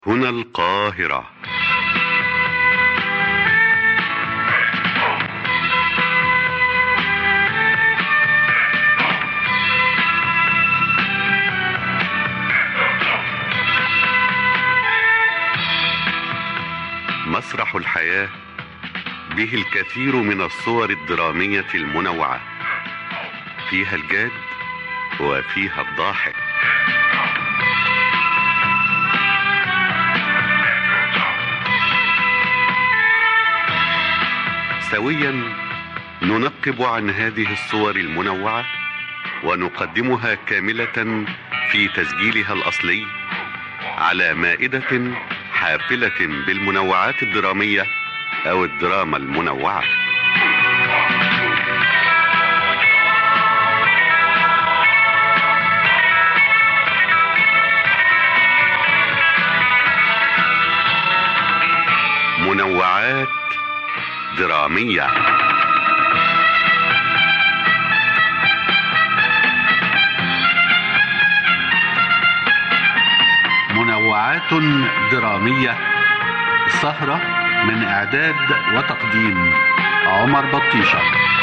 هنا القاهرة مسرح الحياة به الكثير من الصور الدرامية المنوعة فيها الجاد وفيها الضاحك سويا ننقب عن هذه الصور المنوعة ونقدمها كاملة في تسجيلها الأصلي على مائدة حافلة بالمنوعات الدرامية أو الدراما المنوعة منوعات درامية منوعات درامية سهرة من إعداد وتقديم عمر بطيشة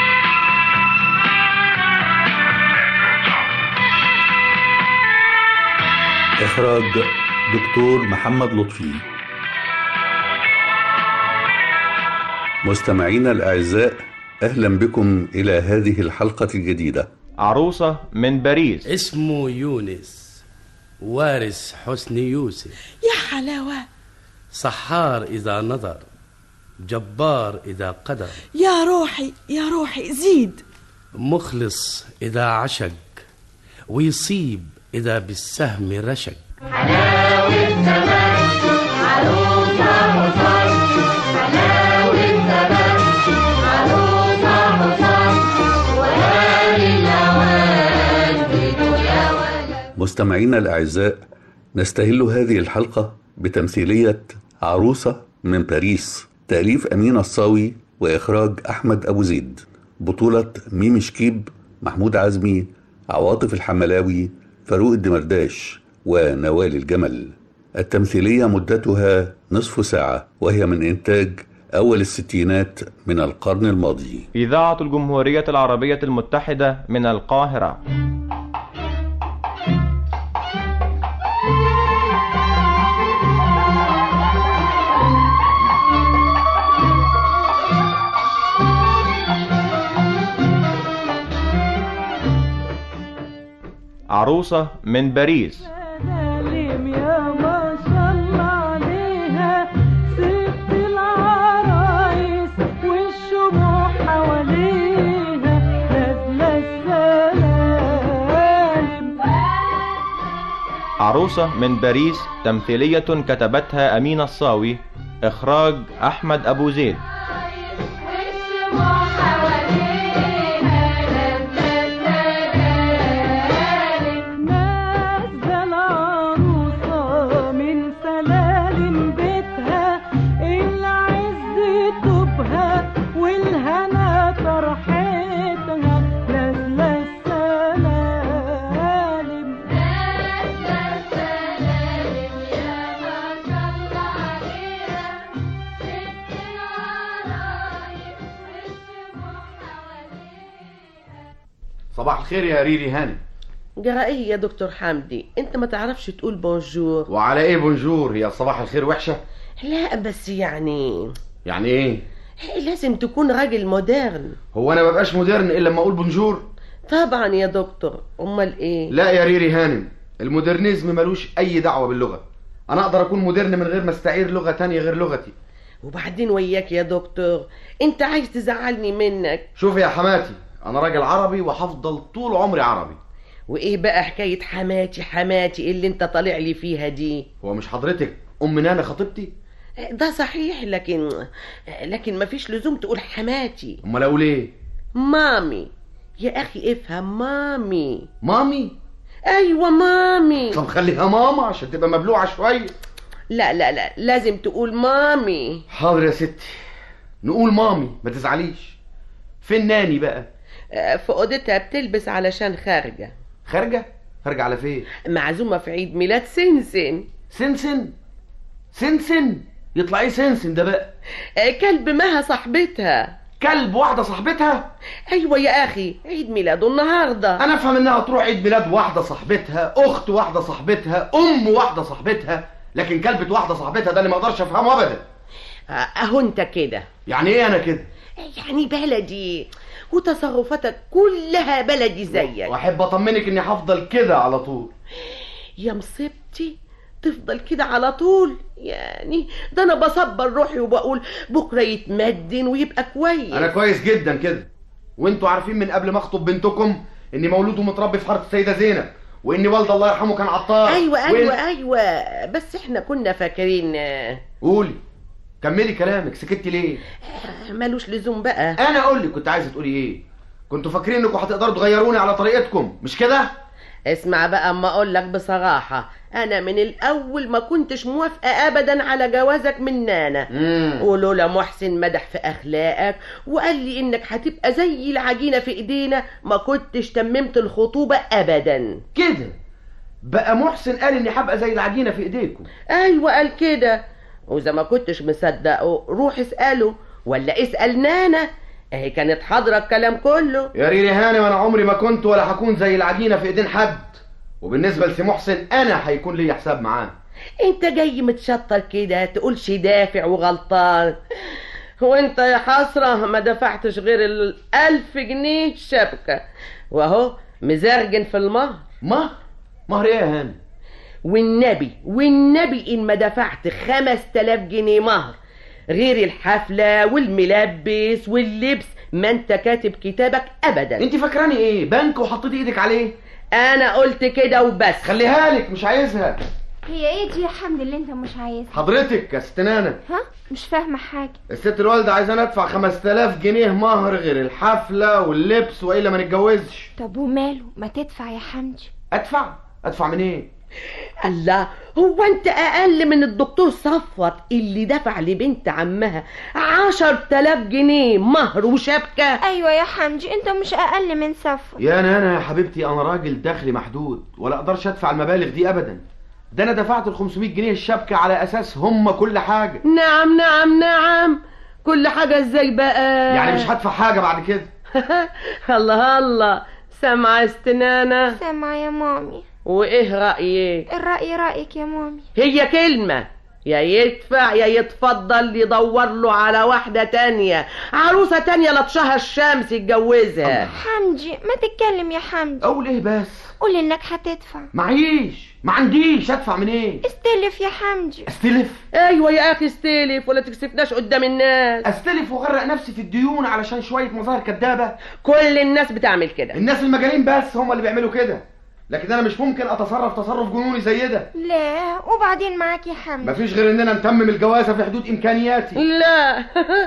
إخراج دكتور محمد لطفي مستمعينا الأعزاء أهلا بكم إلى هذه الحلقة الجديدة عروسة من باريس اسمه يونس وارث حسن يوسف يا حلاوة سحار إذا نظر جبار إذا قدر يا روحي يا روحي زيد مخلص إذا عشق ويصيب إذا بالسهم رشق مستمعينا الأعزاء نستهل هذه الحلقة بتمثيلية عروسة من باريس تأليف أمين الصاوي وإخراج أحمد أبو زيد بطولة ميمي شكيب محمود عزمي عواطف الحملاوي فاروق الدمرداش ونوال الجمل التمثيلية مدتها نصف ساعة وهي من إنتاج أول الستينات من القرن الماضي إذاعة الجمهورية العربية المتحدة من القاهرة عروسة من باريس سلام يا ما شاء الله عليها ست العرايس والشموع حواليها نازلة السلالم عروسة من باريس تمثيلية كتبتها أمين الصاوي إخراج أحمد أبو زيد نازلة العروسة من سلالم بيتها العز طوبها والهنا فرحتها نازلة السلالم صباح الخير يا ريري هاني جرى ايه يا دكتور حمدي انت ما تعرفش تقول بونجور وعلى ايه بونجور هي صباح الخير وحشة لا بس يعني يعني ايه لازم تكون راجل مودرن هو انا مبقاش مودرن الا لما اقول بونجور طبعا يا دكتور امال ايه لا يا ريري هانم المودرنيزم ملوش اي دعوة باللغة انا اقدر اكون مودرن من غير ما استعير لغة تانية غير لغتي وبعدين وياك يا دكتور انت عايز تزعلني منك شوف يا حماتي انا راجل عربي وهفضل طول عمري عربي وايه بقى حكاية حماتي حماتي اللي انت طالع لي فيها دي هو مش حضرتك ام نانا خطيبتي ده صحيح لكن لكن مفيش لزوم تقول حماتي امال اقول ايه مامي يا اخي افهم مامي مامي ايوه مامي طب خليها ماما عشان تبقى مبلوعة شوية لا لا لا لازم تقول مامي حاضر يا ستي نقول مامي ما تزعليش فين ناني بقى آه، في اوضتها بتلبس علشان خارجه خارجة خارجة على فين معزومه في عيد ميلاد سنسن سنسن سنسن يطلع ايه سنسن ده بقى آه، كلب مها صاحبتها كلب واحده صاحبتها ايوه يا اخي عيد ميلاده النهارده انا افهم انها تروح عيد ميلاد واحده صاحبتها اخت واحده صاحبتها ام واحده صاحبتها لكن كلبة واحده صاحبتها ده اللي ما اقدرش افهمه ابدا آه، اهو انت كده يعني ايه انا كده يعني بلدي وتصرفاتك كلها بلدي زيك واحب اطمنك اني هفضل كده على طول يا مصيبتي تفضل كده على طول يعني ده انا بصبر روحي وبقول بكره يتمدن ويبقى كويس انا كويس جدا كده وانتوا عارفين من قبل ما اخطب بنتكم اني مولود ومتربي في حاره السيده زينب واني والد الله يرحمه كان عطار ايوه وإن- ايوه ايوه بس احنا كنا فاكرين آه، قولي كملي كلامك سكتي ليه ملوش لزوم بقى انا اقول لك كنت عايزه تقولي ايه كنتوا فاكرين انكم هتقدروا تغيروني على طريقتكم مش كده اسمع بقى اما اقول لك بصراحه انا من الاول ما كنتش موافقه ابدا على جوازك من نانا امم ولولا محسن مدح في اخلاقك وقال لي انك هتبقى زي العجينه في ايدينا ما كنتش تممت الخطوبه ابدا كده بقى محسن قال اني هبقى زي العجينه في ايديكم ايوه قال كده واذا ما كنتش مصدقه روح اساله ولا اسال نانا اهي كانت حاضره الكلام كله يا ريري هاني وانا عمري ما كنت ولا هكون زي العجينه في ايدين حد وبالنسبه لسي محسن انا هيكون لي حساب معاه انت جاي متشطر كده تقولش دافع وغلطان هو انت يا حسرة ما دفعتش غير الألف جنيه شبكة وأهو مزرجن في المهر مهر مهر ايه يا هاني والنبي والنبي إن ما دفعت خمس تلاف جنيه مهر غير الحفلة والملبس واللبس ما انت كاتب كتابك أبدا انت فاكراني ايه بنك وحطيتي ايدك عليه أنا قلت كده وبس خليها لك مش عايزها هي ايه دي يا حمد اللي انت مش عايزها حضرتك يا ست نانا ها مش فاهمه حاجه الست الوالده عايزاني ادفع 5000 جنيه مهر غير الحفله واللبس والا ما نتجوزش طب وماله ما تدفع يا حمدي ادفع ادفع منين الله هو انت اقل من الدكتور صفوت اللي دفع لبنت عمها عشر تلاف جنيه مهر وشبكة ايوه يا حمدي انت مش اقل من صفوت يا نانا يا حبيبتي انا راجل دخلي محدود ولا اقدرش ادفع المبالغ دي ابدا ده انا دفعت ال 500 جنيه الشبكه على اساس هم كل حاجه نعم نعم نعم كل حاجة ازاي بقى يعني مش هدفع حاجه بعد كده الله الله سامعة استنانة سامعه يا مامي وايه رأيك الرأي رأيك يا مامي هي كلمة يا يدفع يا يتفضل يدور له على واحدة تانية عروسة تانية لطشها الشمس يتجوزها حمدي ما تتكلم يا حمدي اقول ايه بس قول انك هتدفع معيش ما عنديش ادفع منين استلف يا حمدي استلف ايوه يا اخي استلف ولا تكسفناش قدام الناس استلف واغرق نفسي في الديون علشان شويه مظاهر كدابه كل الناس بتعمل كده الناس المجانين بس هم اللي بيعملوا كده لكن انا مش ممكن اتصرف تصرف جنوني زي ده لا وبعدين معاك يا حمدي مفيش غير اننا نتمم الجوازه في حدود امكانياتي لا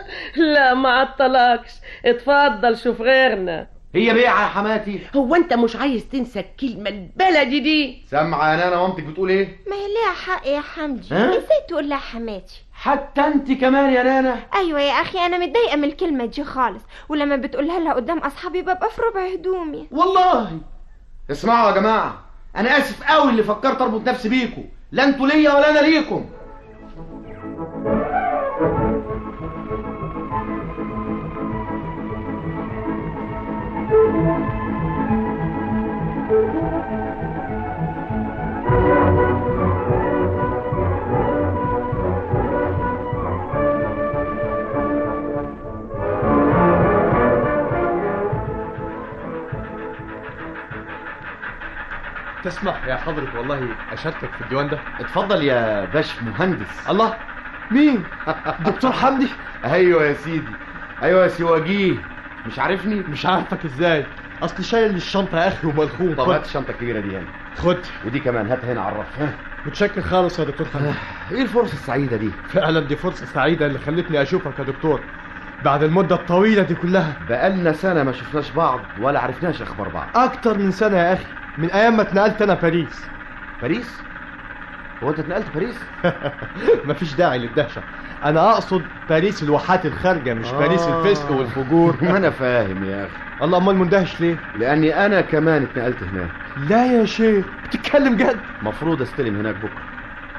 لا ما عطلكش اتفضل شوف غيرنا هي بيعه يا حماتي هو انت مش عايز تنسى الكلمة البلدي دي سامعه يا نانا مامتك بتقول ايه ما هي ليها حق يا حمدي ها؟ ازاي تقول لها حماتي حتى انت كمان يا نانا ايوه يا اخي انا متضايقه من الكلمه دي خالص ولما بتقولها لها قدام اصحابي ببقى في ربع هدومي والله اسمعوا يا جماعه انا اسف قوي اللي فكرت اربط نفسي بيكم لا انتوا ليا ولا انا ليكم تسمح يا حضرة والله أشاركك في الديوان ده اتفضل يا باش مهندس الله مين دكتور حمدي ايوه يا سيدي ايوه يا سي وجيه مش عارفني مش عارفك ازاي اصل شايل الشنطه يا اخي وملخوم طب خد هات الشنطه الكبيره دي هنا خد ودي كمان هات هنا عرفها متشكر خالص يا دكتور حمدي ايه الفرصه السعيده دي فعلا دي فرصه سعيده اللي خلتني اشوفك يا دكتور بعد المده الطويله دي كلها بقالنا سنه ما شفناش بعض ولا عرفناش اخبار بعض اكتر من سنه يا اخي من ايام ما اتنقلت انا باريس باريس هو انت اتنقلت باريس مفيش داعي للدهشه انا اقصد باريس الواحات الخارجه مش باريس آه. الفسق والفجور ما انا فاهم يا اخي الله امال مندهش ليه لاني انا كمان اتنقلت هناك لا يا شيخ بتتكلم جد مفروض استلم هناك بكره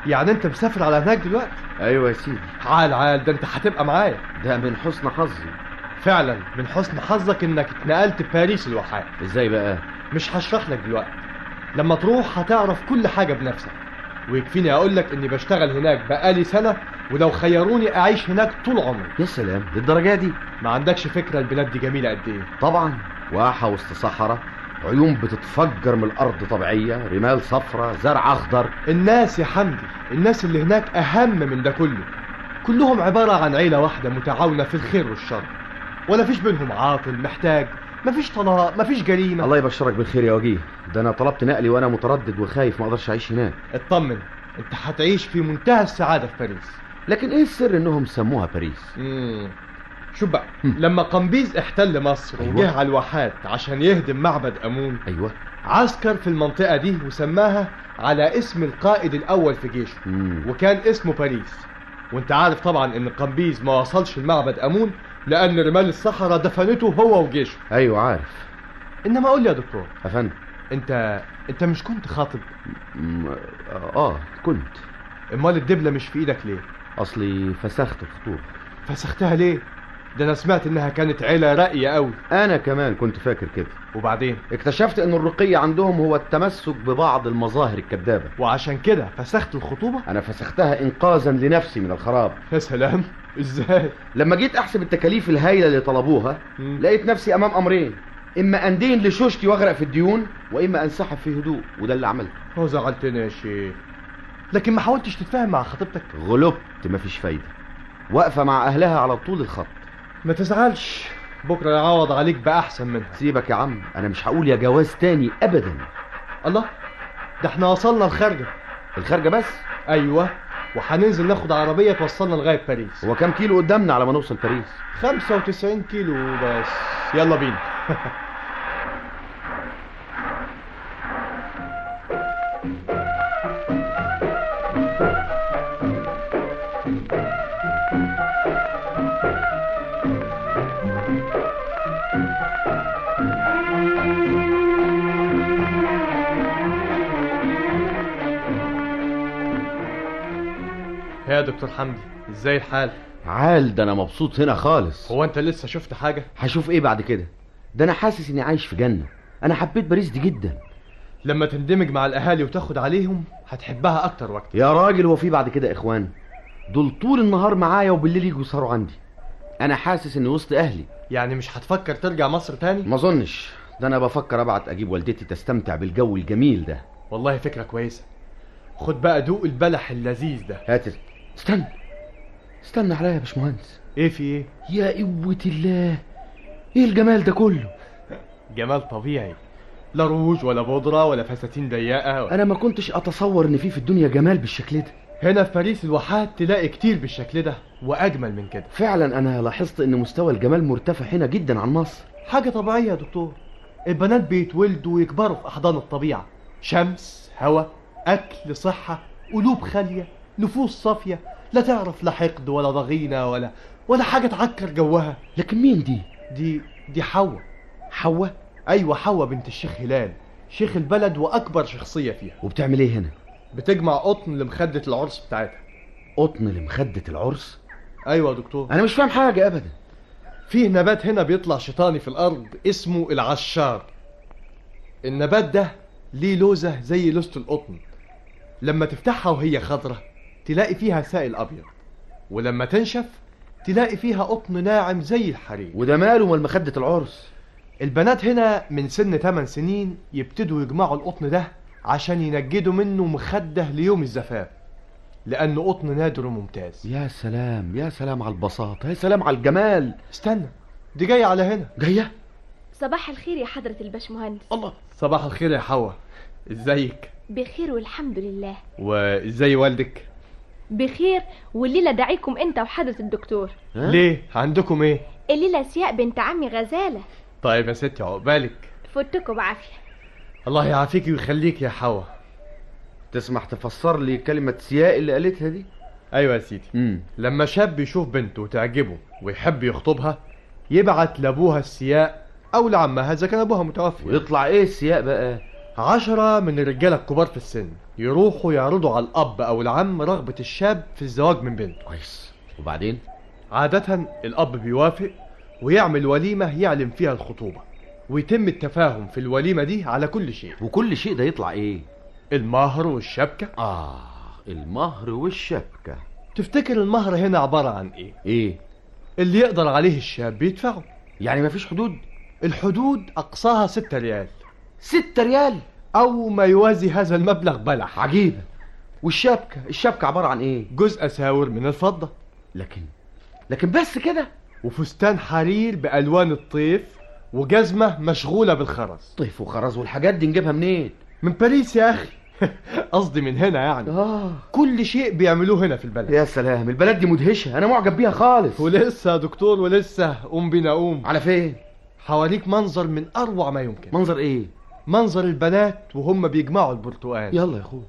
يعني انت مسافر على هناك دلوقتي ايوه يا سيدي عال عال ده انت هتبقى معايا ده من حسن حظي فعلا من حسن حظك انك اتنقلت باريس الواحات ازاي بقى مش هشرح لك دلوقتي لما تروح هتعرف كل حاجة بنفسك ويكفيني اقول لك اني بشتغل هناك بقالي سنة ولو خيروني اعيش هناك طول عمري يا سلام للدرجه دي ما عندكش فكرة البلاد دي جميلة قد ايه طبعا واحة وسط صحراء عيون بتتفجر من الارض طبيعيه رمال صفرة زرع اخضر الناس يا حمدي الناس اللي هناك اهم من ده كله كلهم عبارة عن عيلة واحدة متعاونة في الخير والشر ولا فيش بينهم عاطل محتاج مفيش طلاق مفيش جريمة الله يبشرك بالخير يا وجيه ده انا طلبت نقلي وانا متردد وخايف ما اقدرش اعيش هناك اطمن انت هتعيش في منتهى السعادة في باريس لكن ايه السر انهم سموها باريس مم. شوف بقى لما قمبيز احتل مصر أيوة. وجه على الواحات عشان يهدم معبد امون ايوه عسكر في المنطقة دي وسماها على اسم القائد الاول في جيشه مم. وكان اسمه باريس وانت عارف طبعا ان قمبيز ما وصلش لمعبد امون لان رمال الصحراء دفنته هو وجيشه ايوه عارف انما قول لي يا دكتور يا فندم انت انت مش كنت خاطب م- اه كنت امال الدبلة مش في ايدك ليه اصلي فسخت الخطوبه فسختها ليه ده انا سمعت انها كانت عيلة راقية قوي انا كمان كنت فاكر كده وبعدين اكتشفت ان الرقي عندهم هو التمسك ببعض المظاهر الكذابه وعشان كده فسخت الخطوبة انا فسختها انقاذا لنفسي من الخراب يا سلام ازاي لما جيت احسب التكاليف الهائله اللي طلبوها مم. لقيت نفسي امام امرين اما اندين لشوشتي واغرق في الديون واما انسحب في هدوء وده اللي عملته هو زعلتني يا شيخ لكن ما حاولتش تتفاهم مع خطيبتك غلبت مفيش فايده واقفه مع اهلها على طول الخط ما تزعلش بكره يعوض عليك باحسن منها سيبك يا عم انا مش هقول يا جواز تاني ابدا الله ده احنا وصلنا الخارجه الخارجه بس ايوه وهننزل ناخد عربيه توصلنا لغايه باريس هو كام كيلو قدامنا على ما نوصل باريس 95 كيلو بس يلا بينا يا دكتور حمدي ازاي الحال عال ده انا مبسوط هنا خالص هو انت لسه شفت حاجه هشوف ايه بعد كده ده انا حاسس اني عايش في جنه انا حبيت باريس دي جدا لما تندمج مع الاهالي وتاخد عليهم هتحبها اكتر واكتر يا راجل هو في بعد كده اخوان دول طول النهار معايا وبالليل يجوا يسهروا عندي انا حاسس اني وسط اهلي يعني مش هتفكر ترجع مصر تاني ما اظنش ده انا بفكر ابعت اجيب والدتي تستمتع بالجو الجميل ده والله فكره كويسه خد بقى دوق البلح اللذيذ ده هات استنى استنى عليا يا باشمهندس ايه في ايه يا قوة الله ايه الجمال ده كله جمال طبيعي لا روج ولا بودرة ولا فساتين ضيقة انا ما كنتش اتصور ان في في الدنيا جمال بالشكل ده هنا في باريس الواحات تلاقي كتير بالشكل ده واجمل من كده فعلا انا لاحظت ان مستوى الجمال مرتفع هنا جدا عن مصر حاجة طبيعية يا دكتور البنات بيتولدوا ويكبروا في احضان الطبيعة شمس هواء اكل صحة قلوب خالية نفوس صافية لا تعرف لا حقد ولا ضغينة ولا ولا حاجة تعكر جوها لكن مين دي دي دي حواء حواء ايوه حواء بنت الشيخ هلال شيخ البلد واكبر شخصية فيها وبتعمل ايه هنا بتجمع قطن لمخدة العرس بتاعتها قطن لمخدة العرس ايوه يا دكتور انا مش فاهم حاجة ابدا فيه نبات هنا بيطلع شيطاني في الارض اسمه العشار النبات ده ليه لوزة زي لوزة القطن لما تفتحها وهي خضرة تلاقي فيها سائل ابيض ولما تنشف تلاقي فيها قطن ناعم زي الحرير وده ماله مال مخدة العرس البنات هنا من سن 8 سنين يبتدوا يجمعوا القطن ده عشان ينجدوا منه مخدة ليوم الزفاف لأنه قطن نادر وممتاز يا سلام يا سلام على البساطة يا سلام على الجمال استنى دي جاية على هنا جاية صباح الخير يا حضرة الباشمهندس الله صباح الخير يا حوا ازيك بخير والحمد لله وازاي والدك بخير والليلة دعيكم انت وحضرة الدكتور ها؟ ليه عندكم ايه الليلة سياء بنت عمي غزالة طيب يا ستي عقبالك فوتكم بعافية الله يعافيك ويخليك يا حوا تسمح تفسر لي كلمة سياء اللي قالتها دي ايوه يا سيدي امم لما شاب يشوف بنته وتعجبه ويحب يخطبها يبعت لابوها السياء او لعمها اذا كان ابوها متوفي ويطلع ايه السياء بقى عشرة من الرجالة الكبار في السن يروحوا يعرضوا على الأب أو العم رغبة الشاب في الزواج من بنته كويس وبعدين عادة الأب بيوافق ويعمل وليمة يعلن فيها الخطوبة ويتم التفاهم في الوليمة دي على كل شيء وكل شيء ده يطلع ايه المهر والشبكة اه المهر والشبكة تفتكر المهر هنا عبارة عن ايه ايه اللي يقدر عليه الشاب يدفعه يعني مفيش حدود الحدود أقصاها ستة ريال ستة ريال أو ما يوازي هذا المبلغ بلح عجيبة والشبكة الشبكة عبارة عن ايه جزء أساور من الفضة لكن لكن بس كده وفستان حرير بألوان الطيف وجزمة مشغولة بالخرز طيف وخرز والحاجات دي نجيبها منين من باريس يا أخي قصدي من هنا يعني اه كل شيء بيعملوه هنا في البلد يا سلام البلد دي مدهشة انا معجب بيها خالص ولسه يا دكتور ولسه قوم بينا قوم على فين حواليك منظر من أروع ما يمكن منظر ايه منظر البنات وهم بيجمعوا البرتقال يلا يا اخويا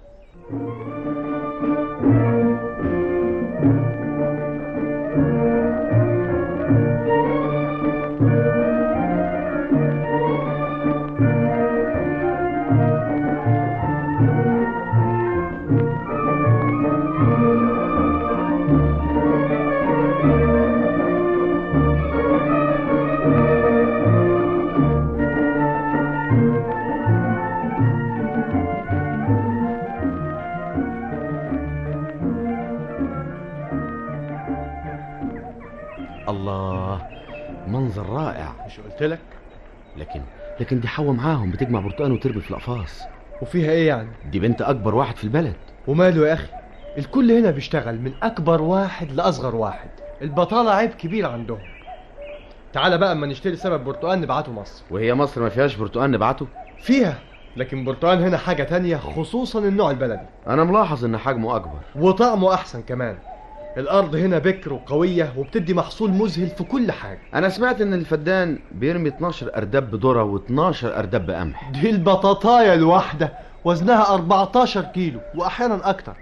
الله منظر رائع مش قلت لك لكن لكن دي حوا معاهم بتجمع برتقان وترمي في الأقفاص وفيها ايه يعني دي بنت أكبر واحد في البلد وماله يا أخي الكل هنا بيشتغل من أكبر واحد لأصغر واحد البطالة عيب كبير عندهم تعالى بقى اما نشتري سبب برتقال نبعته مصر وهي مصر ما فيهاش برتقان نبعته فيها لكن برتقال هنا حاجة تانية خصوصا النوع البلدي أنا ملاحظ إن حجمه أكبر وطعمه أحسن كمان الأرض هنا بكر وقوية وبتدي محصول مذهل في كل حاجة أنا سمعت إن الفدان بيرمي 12 أرداب ذرة و12 أرداب قمح دي البطاطاية الواحدة وزنها 14 كيلو وأحيانا أكتر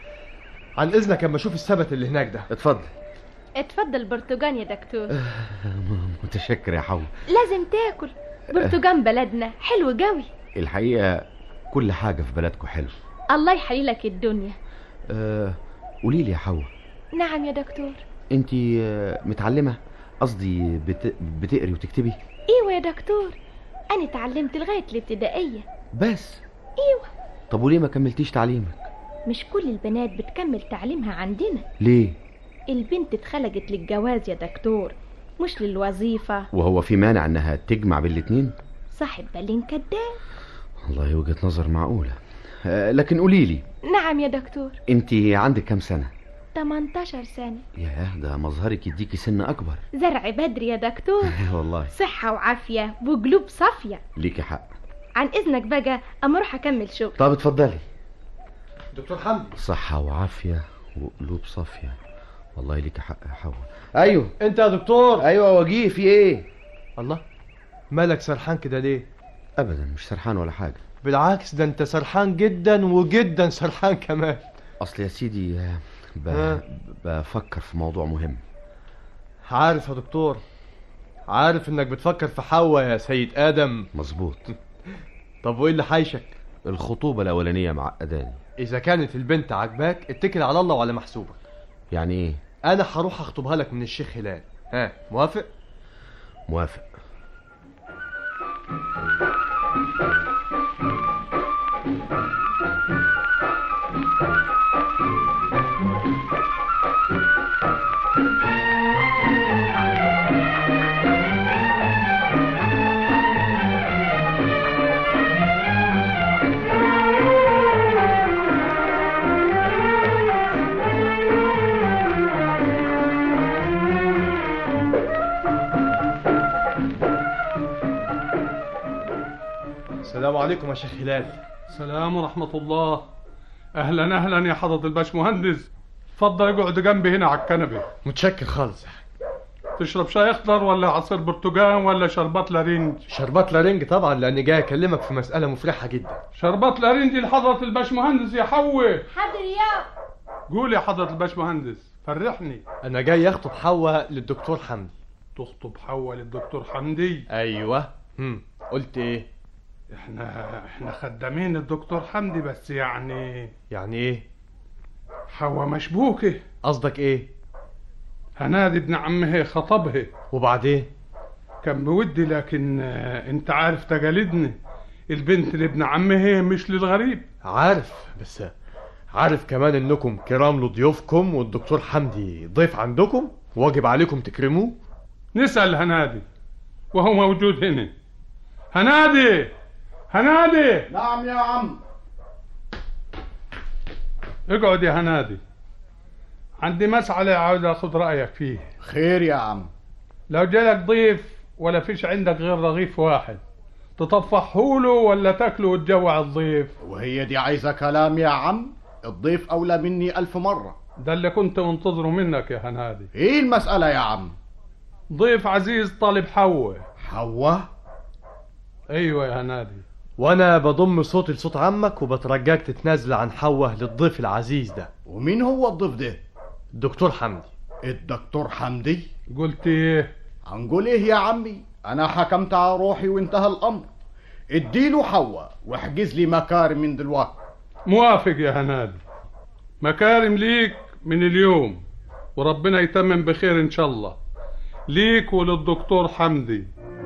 عن إذنك اما أشوف السبت اللي هناك ده اتفضل اتفضل برتقان يا دكتور متشكر يا حوا لازم تاكل برتقان بلدنا حلو قوي الحقيقة كل حاجة في بلدكم حلو الله يحيي لك الدنيا أه قولي لي يا حوا نعم يا دكتور انت متعلمة قصدي بت... بتقري وتكتبي ايوه يا دكتور انا اتعلمت لغايه الابتدائيه بس ايوه طب وليه ما كملتيش تعليمك مش كل البنات بتكمل تعليمها عندنا ليه البنت اتخلقت للجواز يا دكتور مش للوظيفة وهو في مانع انها تجمع بالاتنين صاحب بالين كداب والله وجهة نظر معقولة أه لكن قولي لي نعم يا دكتور انت عندك كام سنة 18 سنة ياه ده مظهرك يديكي سن اكبر زرع بدري يا دكتور والله صحة وعافية وقلوب صافية ليكي حق عن إذنك بقى أما أروح أكمل شغل طب اتفضلي دكتور حمدي صحة وعافية وقلوب صافية والله ليك حق يا حوا ايوه انت يا دكتور ايوه وجيه في ايه الله مالك سرحان كده ليه ابدا مش سرحان ولا حاجة بالعكس ده انت سرحان جدا وجدا سرحان كمان اصل يا سيدي ب... ها؟ بفكر في موضوع مهم عارف يا دكتور عارف انك بتفكر في حواء يا سيد ادم مظبوط طب وايه اللي حايشك الخطوبة الاولانية معقداني اذا كانت البنت عاجباك اتكل على الله وعلى محسوبك يعني ايه انا هروح اخطبها لك من الشيخ هلال ها موافق موافق السلام عليكم يا شيخ هلال السلام ورحمة الله أهلا أهلا يا حضرة الباش مهندس اتفضل اقعد جنبي هنا على الكنبة متشكر خالص تشرب شاي أخضر ولا عصير برتقال ولا شربات لارنج شربات لارنج طبعا لاني جاي اكلمك في مسألة مفرحة جدا شربات لارنج لحضرة الباش مهندس يا حوي حاضر يا قول يا حضرة الباش مهندس فرحني انا جاي اخطب حواء للدكتور حمدي تخطب حوا للدكتور حمدي ايوه هم قلت ايه احنا احنا خدامين الدكتور حمدي بس يعني يعني ايه حوا مشبوكة قصدك ايه هنادي ابن عمها خطبها وبعدين كان بودي لكن آه، انت عارف تجاليدنا البنت لابن عمها مش للغريب عارف بس عارف كمان انكم كرام لضيوفكم والدكتور حمدي ضيف عندكم واجب عليكم تكرموه نسأل هنادي وهو موجود هنا هنادي هنادي نعم يا عم اقعد يا هنادي عندي مسألة عاوز اخد رأيك فيه خير يا عم لو جالك ضيف ولا فيش عندك غير رغيف واحد تطفحه له ولا تاكله وتجوع الضيف وهي دي عايزة كلام يا عم الضيف أولى مني ألف مرة ده اللي كنت منتظره منك يا هنادي ايه المسألة يا عم ضيف عزيز طالب حوة حوا ايوه يا هنادي وانا بضم صوتي لصوت عمك وبترجاك تتنازل عن حوه للضيف العزيز ده ومين هو الضيف ده الدكتور حمدي الدكتور حمدي قلت ايه هنقول ايه يا عمي انا حكمت على روحي وانتهى الامر اديله حوا واحجز لي مكارم من دلوقتي موافق يا هنادي مكارم ليك من اليوم وربنا يتمم بخير ان شاء الله ليك وللدكتور حمدي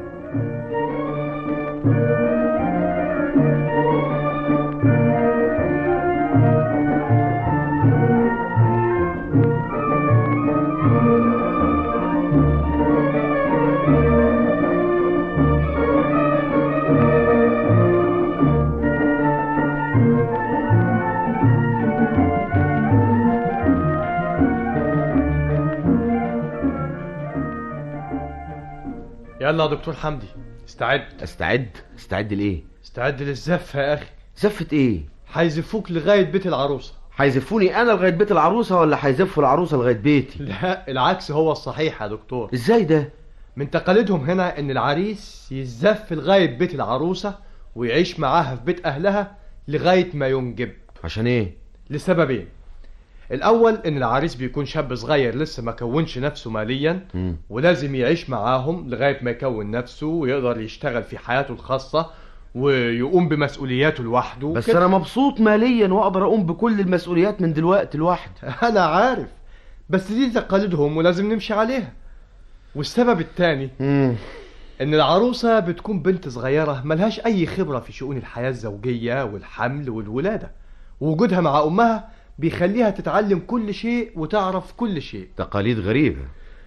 يلا يا دكتور حمدي استعد استعد استعد لايه استعد للزفه يا اخي زفة ايه هيزفوك لغايه بيت العروسه هيزفوني انا لغايه بيت العروسه ولا هيزفوا العروسه لغايه بيتي لا العكس هو الصحيح يا دكتور ازاي ده من تقاليدهم هنا ان العريس يزف لغايه بيت العروسه ويعيش معاها في بيت اهلها لغايه ما ينجب عشان ايه لسببين الاول ان العريس بيكون شاب صغير لسه ما كونش نفسه ماليا مم. ولازم يعيش معاهم لغايه ما يكون نفسه ويقدر يشتغل في حياته الخاصه ويقوم بمسؤولياته لوحده بس كده. انا مبسوط ماليا واقدر اقوم بكل المسؤوليات من دلوقتي لوحدي انا عارف بس دي تقاليدهم ولازم نمشي عليها والسبب الثاني مم. ان العروسه بتكون بنت صغيره ملهاش اي خبره في شؤون الحياه الزوجيه والحمل والولاده ووجودها مع امها بيخليها تتعلم كل شيء وتعرف كل شيء تقاليد غريبة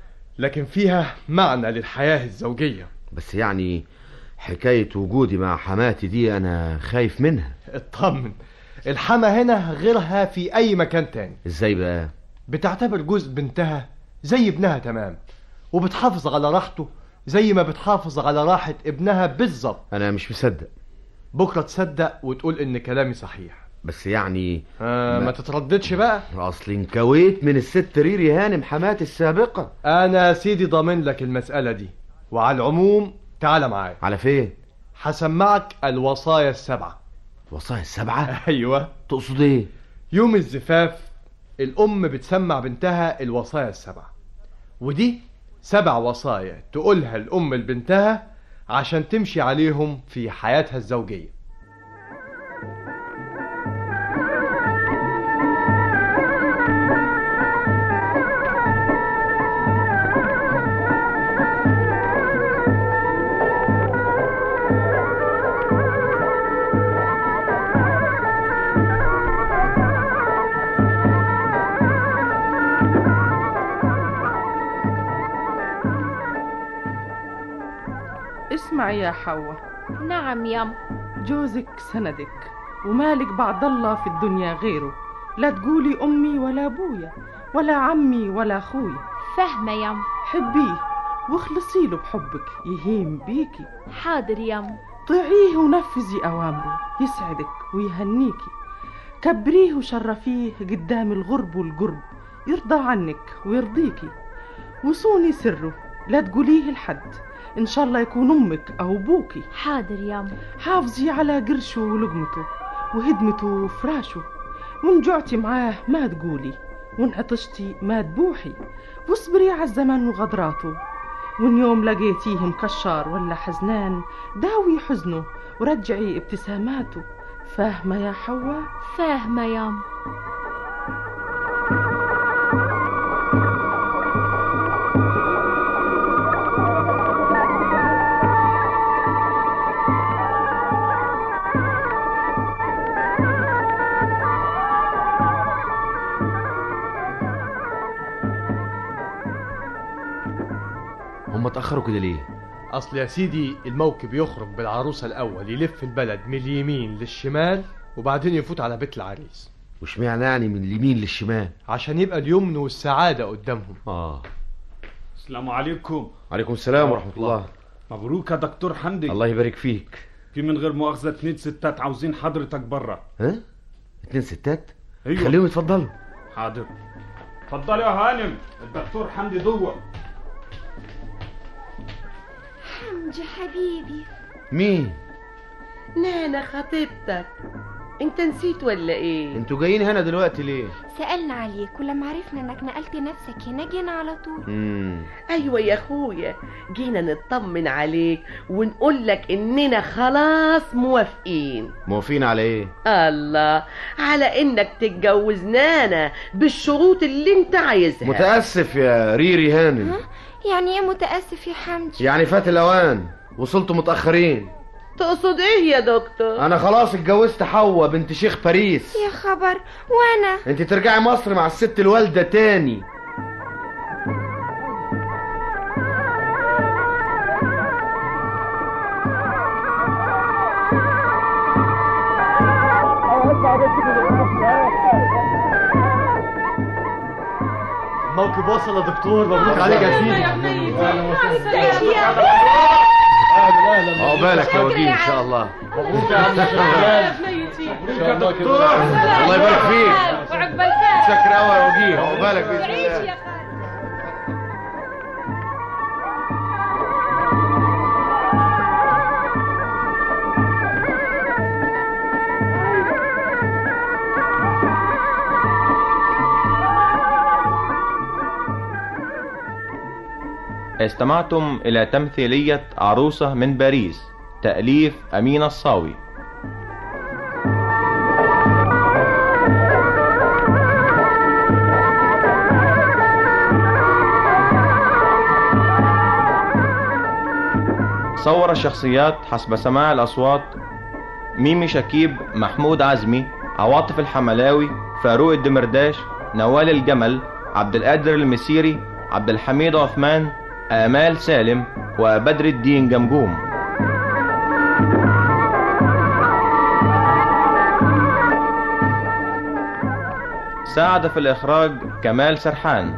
لكن فيها معنى للحياه الزوجيه بس يعني حكاية وجودي مع حماتي دي انا خايف منها اطمن الحما هنا غيرها في اي مكان تاني ازاي بقى بتعتبر جزء بنتها زي ابنها تمام وبتحافظ على راحته زي ما بتحافظ على راحة ابنها بالظبط انا مش مصدق بكرة تصدق وتقول ان كلامي صحيح بس يعني آه ما تترددش بقى اصل انكويت من الست ريري هانم حماتي السابقة انا يا سيدي ضامن لك المسألة دي وعلى العموم تعال معايا على فين هسمعك الوصايا السبعة الوصايا السبعة ايوه تقصد ايه يوم الزفاف الام بتسمع بنتها الوصايا السبعة ودي سبع وصايا تقولها الام لبنتها عشان تمشي عليهم في حياتها الزوجية اسمعي يا حواء نعم يم جوزك سندك ومالك بعد الله في الدنيا غيره لا تقولي أمي ولا أبويا ولا عمي ولا أخويا فاهمة يم حبيه واخلصي له بحبك يهيم بيكي حاضر يم طيعيه ونفذي أوامره يسعدك ويهنيكي كبريه وشرفيه قدام الغرب والقرب يرضى عنك ويرضيكي وصوني سره لا تقوليه لحد إن شاء الله يكون أمك أو أبوكي حاضر يم حافظي على قرشه ولقمته وهدمته وفراشه وإن جعتي معاه ما تقولي وإن عطشتي ما تبوحي واصبري على الزمن وغدراته وإن يوم لقيتيه مكشر ولا حزنان داوي حزنه ورجعي ابتساماته فاهمة يا حواء؟ فاهمة ياما هم اتأخروا كده ليه؟ اصل يا سيدي الموكب يخرج بالعروسه الاول يلف البلد من اليمين للشمال وبعدين يفوت على بيت العريس واشمعنى يعني من اليمين للشمال؟ عشان يبقى اليمن والسعاده قدامهم اه السلام عليكم عليكم السلام ورحمة الله مبروك يا دكتور حمدي الله يبارك فيك في من غير مؤاخذة اتنين ستات عاوزين حضرتك بره ها؟ اتنين ستات؟ ايوه خليهم يتفضلوا حاضر اتفضل يا هانم الدكتور حمدي جوه حمدي حبيبي مين؟ نانا خطيبتك انت نسيت ولا ايه انتوا جايين هنا دلوقتي ليه؟ سألنا عليك ولما عرفنا انك نقلت نفسك هنا جينا على طول امم ايوه يا اخويا جينا نطمن عليك ونقول لك اننا خلاص موافقين موافقين على ايه؟ الله على انك تتجوز نانا بالشروط اللي انت عايزها متأسف يا ريري هانم يعني ايه متأسف يا حمدي يعني فات الأوان وصلتوا متأخرين تقصد ايه يا دكتور أنا خلاص اتجوزت حواء بنت شيخ باريس يا خبر وانا انت ترجعي مصر مع الست الوالدة تاني الموكب وصل يا دكتور مبروك عليك يا سيدي عقبالك يا وجيه ان شاء الله مبروك يا عم شغال مبروك يا دكتور الله يبارك فيك وعقبال شكرا قوي يا وجيه عقبالك باذن الله استمعتم إلى تمثيلية عروسة من باريس تأليف أمين الصاوي صور الشخصيات حسب سماع الأصوات ميمي شكيب محمود عزمي عواطف الحملاوي فاروق الدمرداش نوال الجمل عبد القادر المسيري عبد الحميد عثمان آمال سالم وبدر الدين جمجوم ساعد في الإخراج كمال سرحان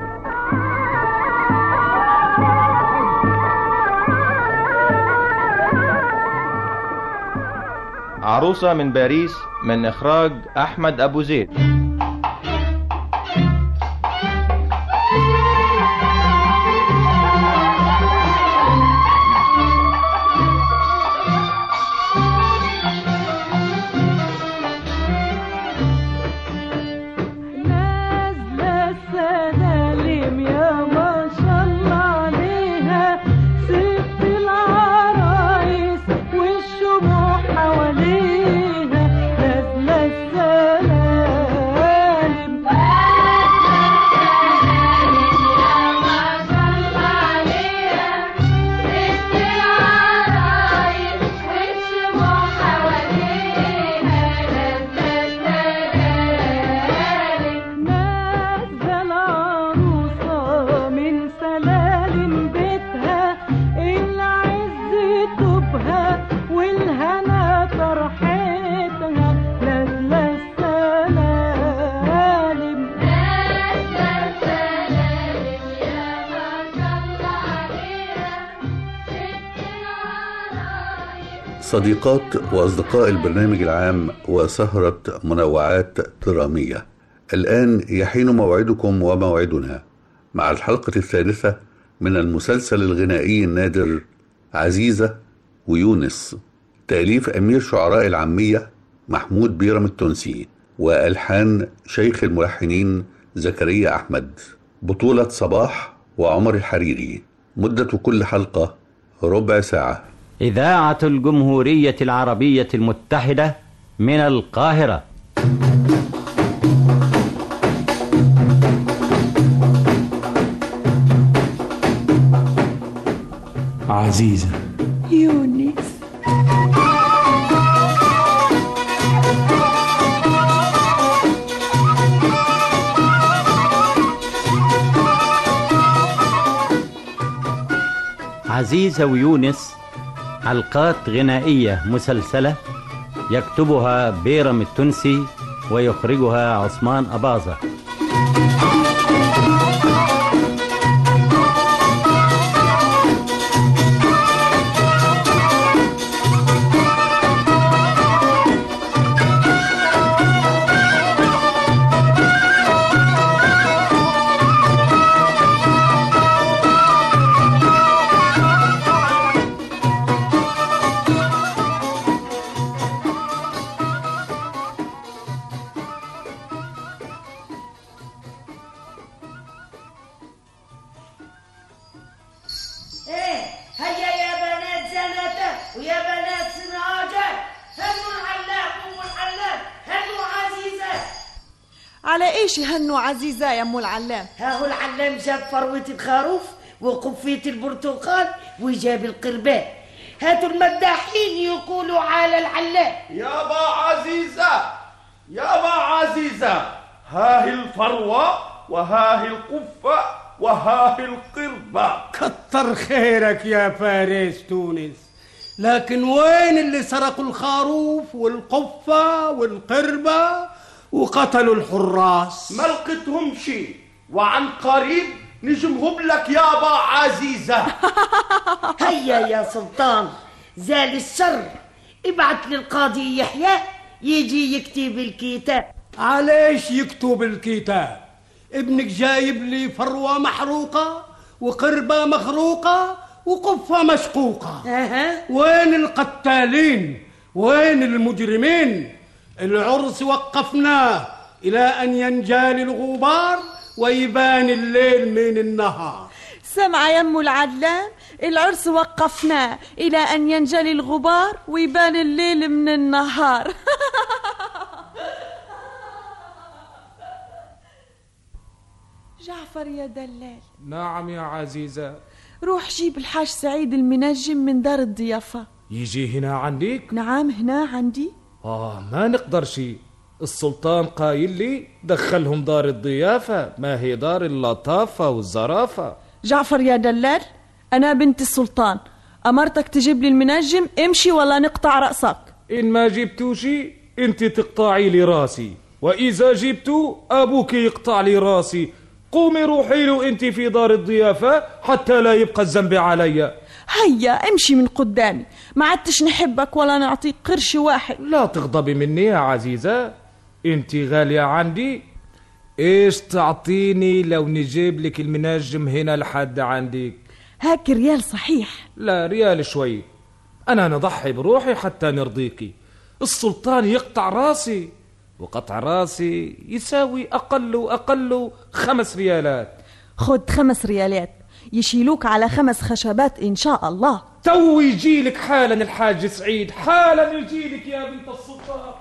عروسة من باريس من إخراج أحمد أبو زيد نازلة السلالم يا ما شاء الله عليها ست العرايس والشموع حواليها نازلة السلالم نازلة العروسة من سلالم بيتها العز طوبها والهنا فرحتها نازلة السلالم صديقات وأصدقاء البرنامج العام وسهرة منوعات درامية الآن يحين موعدكم وموعدنا مع الحلقة الثالثة من المسلسل الغنائي النادر عزيزة ويونس تأليف أمير شعراء العامية محمود بيرم التونسي وألحان شيخ الملحنين زكريا أحمد بطولة صباح وعمر الحريري مدة كل حلقة ربع ساعة إذاعة الجمهورية العربية المتحدة من القاهرة عزيزة يونس عزيزة ويونس حلقات غنائية مسلسلة يكتبها بيرم التونسي ويخرجها عثمان أباظة ايه هيا يا بنات زناتة ويا بنات سراجة هنوا العلام ام العلام هنوا عزيزة على ايش يهنوا عزيزة يا ام العلام ها هو العلام جاب فروة الخروف وقفية البرتقال وجاب القربان هاتوا المداحين يقولوا على العلام يابا عزيزة يابا عزيزة ها هي الفروة وها هي القفة وها هي القربة كتر خيرك يا فارس تونس لكن وين اللي سرقوا الخروف والقفة والقربة وقتلوا الحراس ما لقيتهمش وعن قريب نجمهم لك يابا عزيزة هيا يا سلطان زال الشر ابعت للقاضي يحيى يجي يكتب الكتاب عليش يكتب الكتاب ابنك جايب لي فروة محروقة وقربة مخروقة وقفة مشقوقة أه. وين القتالين وين المجرمين العرس وقفناه إلى أن ينجالي الغبار ويبان الليل من النهار سمع يا ام العلام العرس وقفناه الى ان ينجلي الغبار ويبان الليل من النهار جعفر يا دلال نعم يا عزيزة روح جيب الحاج سعيد المنجم من دار الضيافة يجي هنا عندك نعم هنا عندي آه ما نقدر شي السلطان قايل لي دخلهم دار الضيافة ما هي دار اللطافة والزرافة جعفر يا دلال أنا بنت السلطان أمرتك تجيب لي المنجم امشي ولا نقطع رأسك إن ما جبتوشي أنت تقطعي لي راسي وإذا جبتو أبوك يقطع لي راسي قومي روحي له أنت في دار الضيافة حتى لا يبقى الذنب علي هيا امشي من قدامي ما عدتش نحبك ولا نعطيك قرش واحد لا تغضبي مني يا عزيزة أنت غالية عندي إيش تعطيني لو نجيب لك المنجم هنا لحد عندك هاك ريال صحيح لا ريال شوي أنا نضحي بروحي حتى نرضيكي السلطان يقطع راسي وقطع راسي يساوي أقل وأقل خمس ريالات خد خمس ريالات يشيلوك على خمس خشبات إن شاء الله تو يجيلك حالا الحاج سعيد حالا يجيلك يا بنت السلطان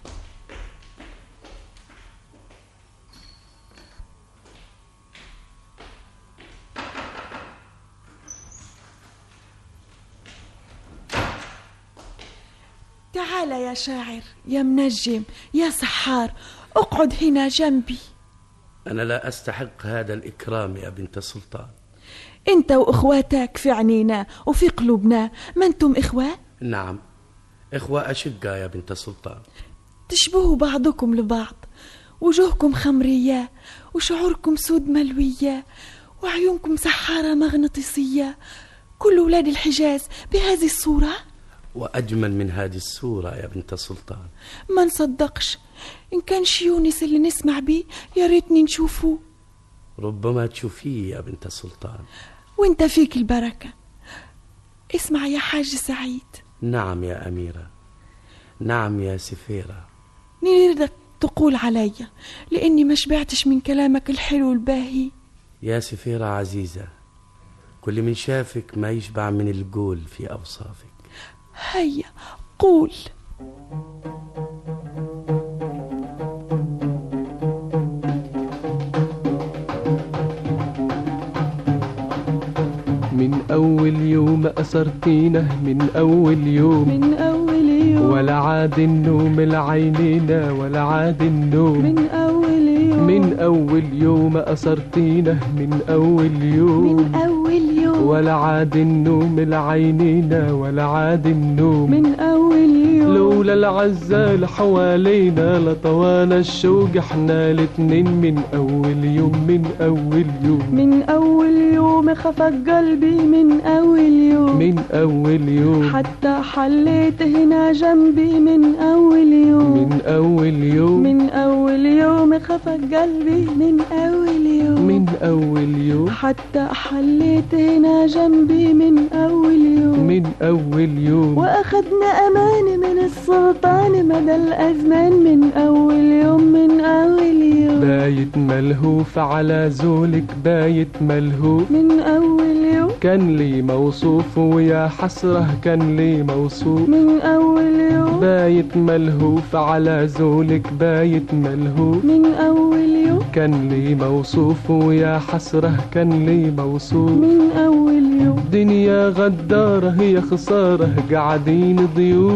تعال يا شاعر يا منجم يا سحار اقعد هنا جنبي أنا لا أستحق هذا الإكرام يا بنت السلطان انت واخواتك في عينينا وفي قلوبنا ما انتم اخوة نعم إخوة أشقة يا بنت السلطان تشبهوا بعضكم لبعض وجوهكم خمرية وشعوركم سود ملوية وعيونكم سحارة مغناطيسية كل ولاد الحجاز بهذه الصورة وأجمل من هذه الصورة يا بنت السلطان ما نصدقش إن كان شي يونس اللي نسمع بيه يا ريتني نشوفه ربما تشوفيه يا بنت السلطان وانت فيك البركة اسمع يا حاج سعيد نعم يا أميرة نعم يا سفيرة نريدك تقول علي لأني ما شبعتش من كلامك الحلو الباهي يا سفيرة عزيزة كل من شافك ما يشبع من القول في أوصافك هيا قول من أول يوم أسرتينه من أول يوم من أول يوم ولا عاد النوم العينينا ولا عاد النوم من أول يوم من أول يوم أسرتينه من أول يوم من أول يوم ولا عاد النوم العينينا ولا عاد النوم من أول يوم لولا العزال حوالينا لطوانا الشوق احنا الاتنين من أول يوم من أول يوم من أول يوم خفق قلبي من أول يوم من أول يوم حتى حليت هنا جنبي من أول يوم من أول يوم من أول يوم خفق قلبي من أول يوم من أول يوم حتى حليت هنا جنبي من أول يوم من أول يوم وأخذنا أمان من السلطان مدى الأزمان من أول يوم من أول يوم بايت ملهوف على زولك بايت ملهوف من أول يوم كان لي موصوف ويا حسرة كان لي موصوف من أول يوم بايت ملهوف على زولك بايت ملهوف من أول يوم كان لي موصوف ويا حسرة كان لي موصوف من أول يوم دنيا غدارة هي خسارة قاعدين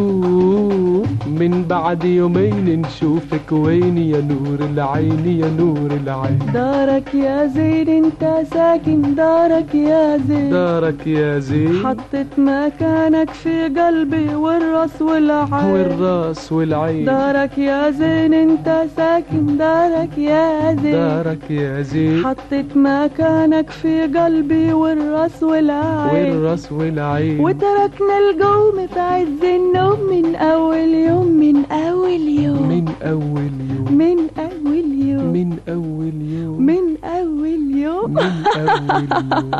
ضيوف من بعد يومين نشوفك وين يا نور العين يا نور العين دارك يا زين انت ساكن دارك يا زين دارك يا زين حطيت مكانك في قلبي والراس والعين والراس والعين دارك يا زين انت ساكن دارك يا زين دارك يا زين حطيت مكانك في قلبي والراس والعين والراس والعين وتركنا القوم في عز النوم من أول يوم من أول يوم من أول يوم من أول يوم من أول يوم من أول يوم من أول يوم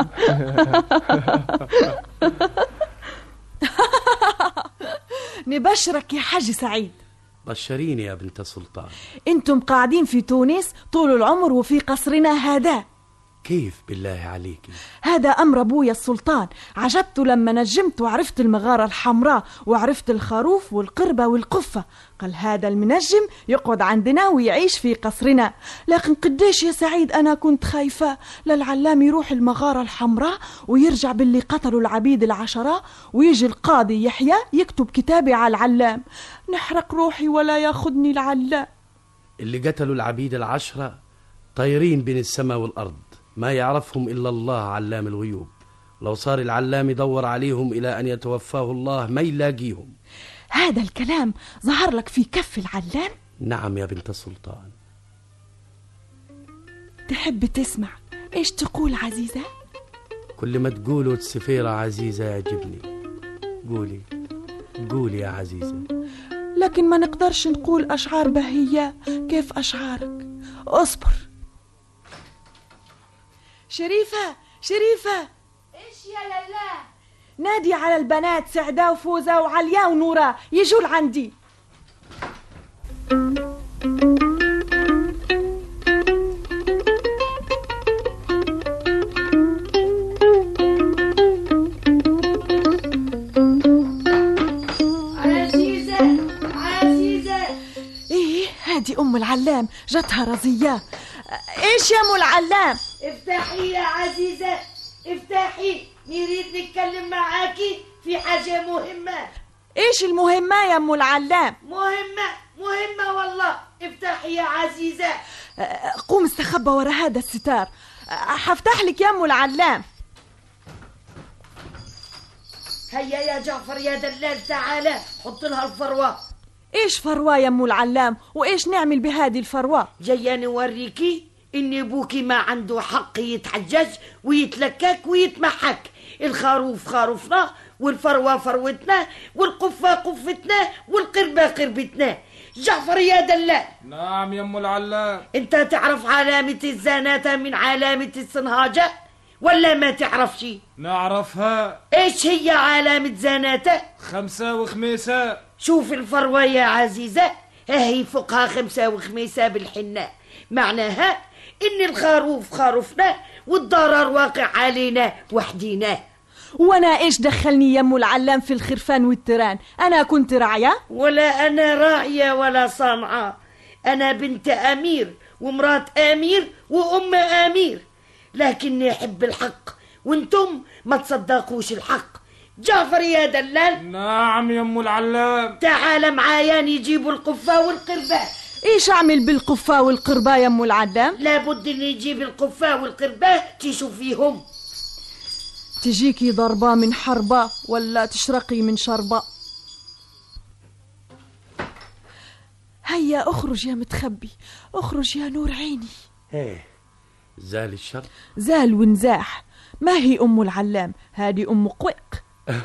نبشرك يا حاج سعيد بشريني يا بنت السلطان انتم قاعدين في تونس طول العمر وفي قصرنا هذا كيف بالله عليك هذا أمر أبويا السلطان عجبت لما نجمت وعرفت المغارة الحمراء وعرفت الخروف والقربة والقفة قال هذا المنجم يقعد عندنا ويعيش في قصرنا لكن قديش يا سعيد أنا كنت خايفة للعلام يروح المغارة الحمراء ويرجع باللي قتلوا العبيد العشرة ويجي القاضي يحيى يكتب كتابي على العلام نحرق روحي ولا ياخذني العلام اللي قتلوا العبيد العشرة طايرين بين السماء والأرض ما يعرفهم إلا الله علام الغيوب لو صار العلام يدور عليهم إلى أن يتوفاه الله ما يلاقيهم هذا الكلام ظهر لك في كف العلام نعم يا بنت السلطان تحب تسمع ايش تقول عزيزة كل ما تقولوا السفيرة عزيزة يعجبني قولي قولي يا عزيزة لكن ما نقدرش نقول أشعار بهية كيف أشعارك اصبر شريفة شريفة ايش يا لالا نادي على البنات سعدة وفوزة وعليا ونورة يجوا لعندي عزيزة عزيزة ايه هادي ام العلام جاتها رزية ايش يا ام العلام افتحي يا عزيزة افتحي نريد نتكلم معاكي في حاجة مهمة ايش المهمة يا ام العلام مهمة مهمة والله افتحي يا عزيزة أه، قوم استخبى ورا هذا الستار أه، حفتح لك يا ام العلام هيا يا جعفر يا دلال تعالى حط لها الفروة ايش فروة يا ام العلام وايش نعمل بهذه الفروة جاية نوريكي ان ابوكي ما عنده حق يتحجج ويتلكك ويتمحك الخروف خروفنا والفروة فروتنا والقفة قفتنا والقربة قربتنا جعفر يا دلال نعم يا ام العلام انت تعرف علامة الزناتة من علامة الصنهاجة ولا ما تعرفش نعرفها ايش هي علامة زناتة خمسة وخميسة شوف الفروة يا عزيزة هي فوقها خمسة وخميسة بالحناء معناها ان الخروف خروفنا والضرر واقع علينا وحدينا وانا ايش دخلني يمو العلام في الخرفان والتيران انا كنت راعيه ولا أنا راعية ولا صانعة أنا بنت أمير ومرات أمير وأم أمير لكني أحب الحق وانتم ما تصدقوش الحق جعفر يا دلال نعم يا ام العلام تعال معايا يجيبوا القفة والقربة ايش اعمل بالقفة والقربة يا ام العلام لابد ان يجيب القفة والقربة تشوفيهم تجيكي ضربة من حربة ولا تشرقي من شربة هيا اخرج يا متخبي اخرج يا نور عيني ايه زال الشر زال ونزاح ما هي ام العلام هذه ام قويق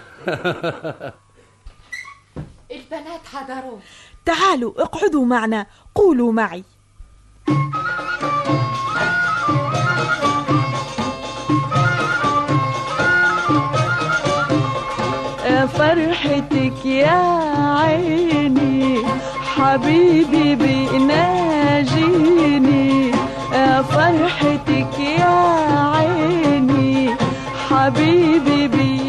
البنات حضروا تعالوا اقعدوا معنا قولوا معي يا فرحتك يا عيني حبيبي بيناجيني يا فرحتك يا عيني حبيبي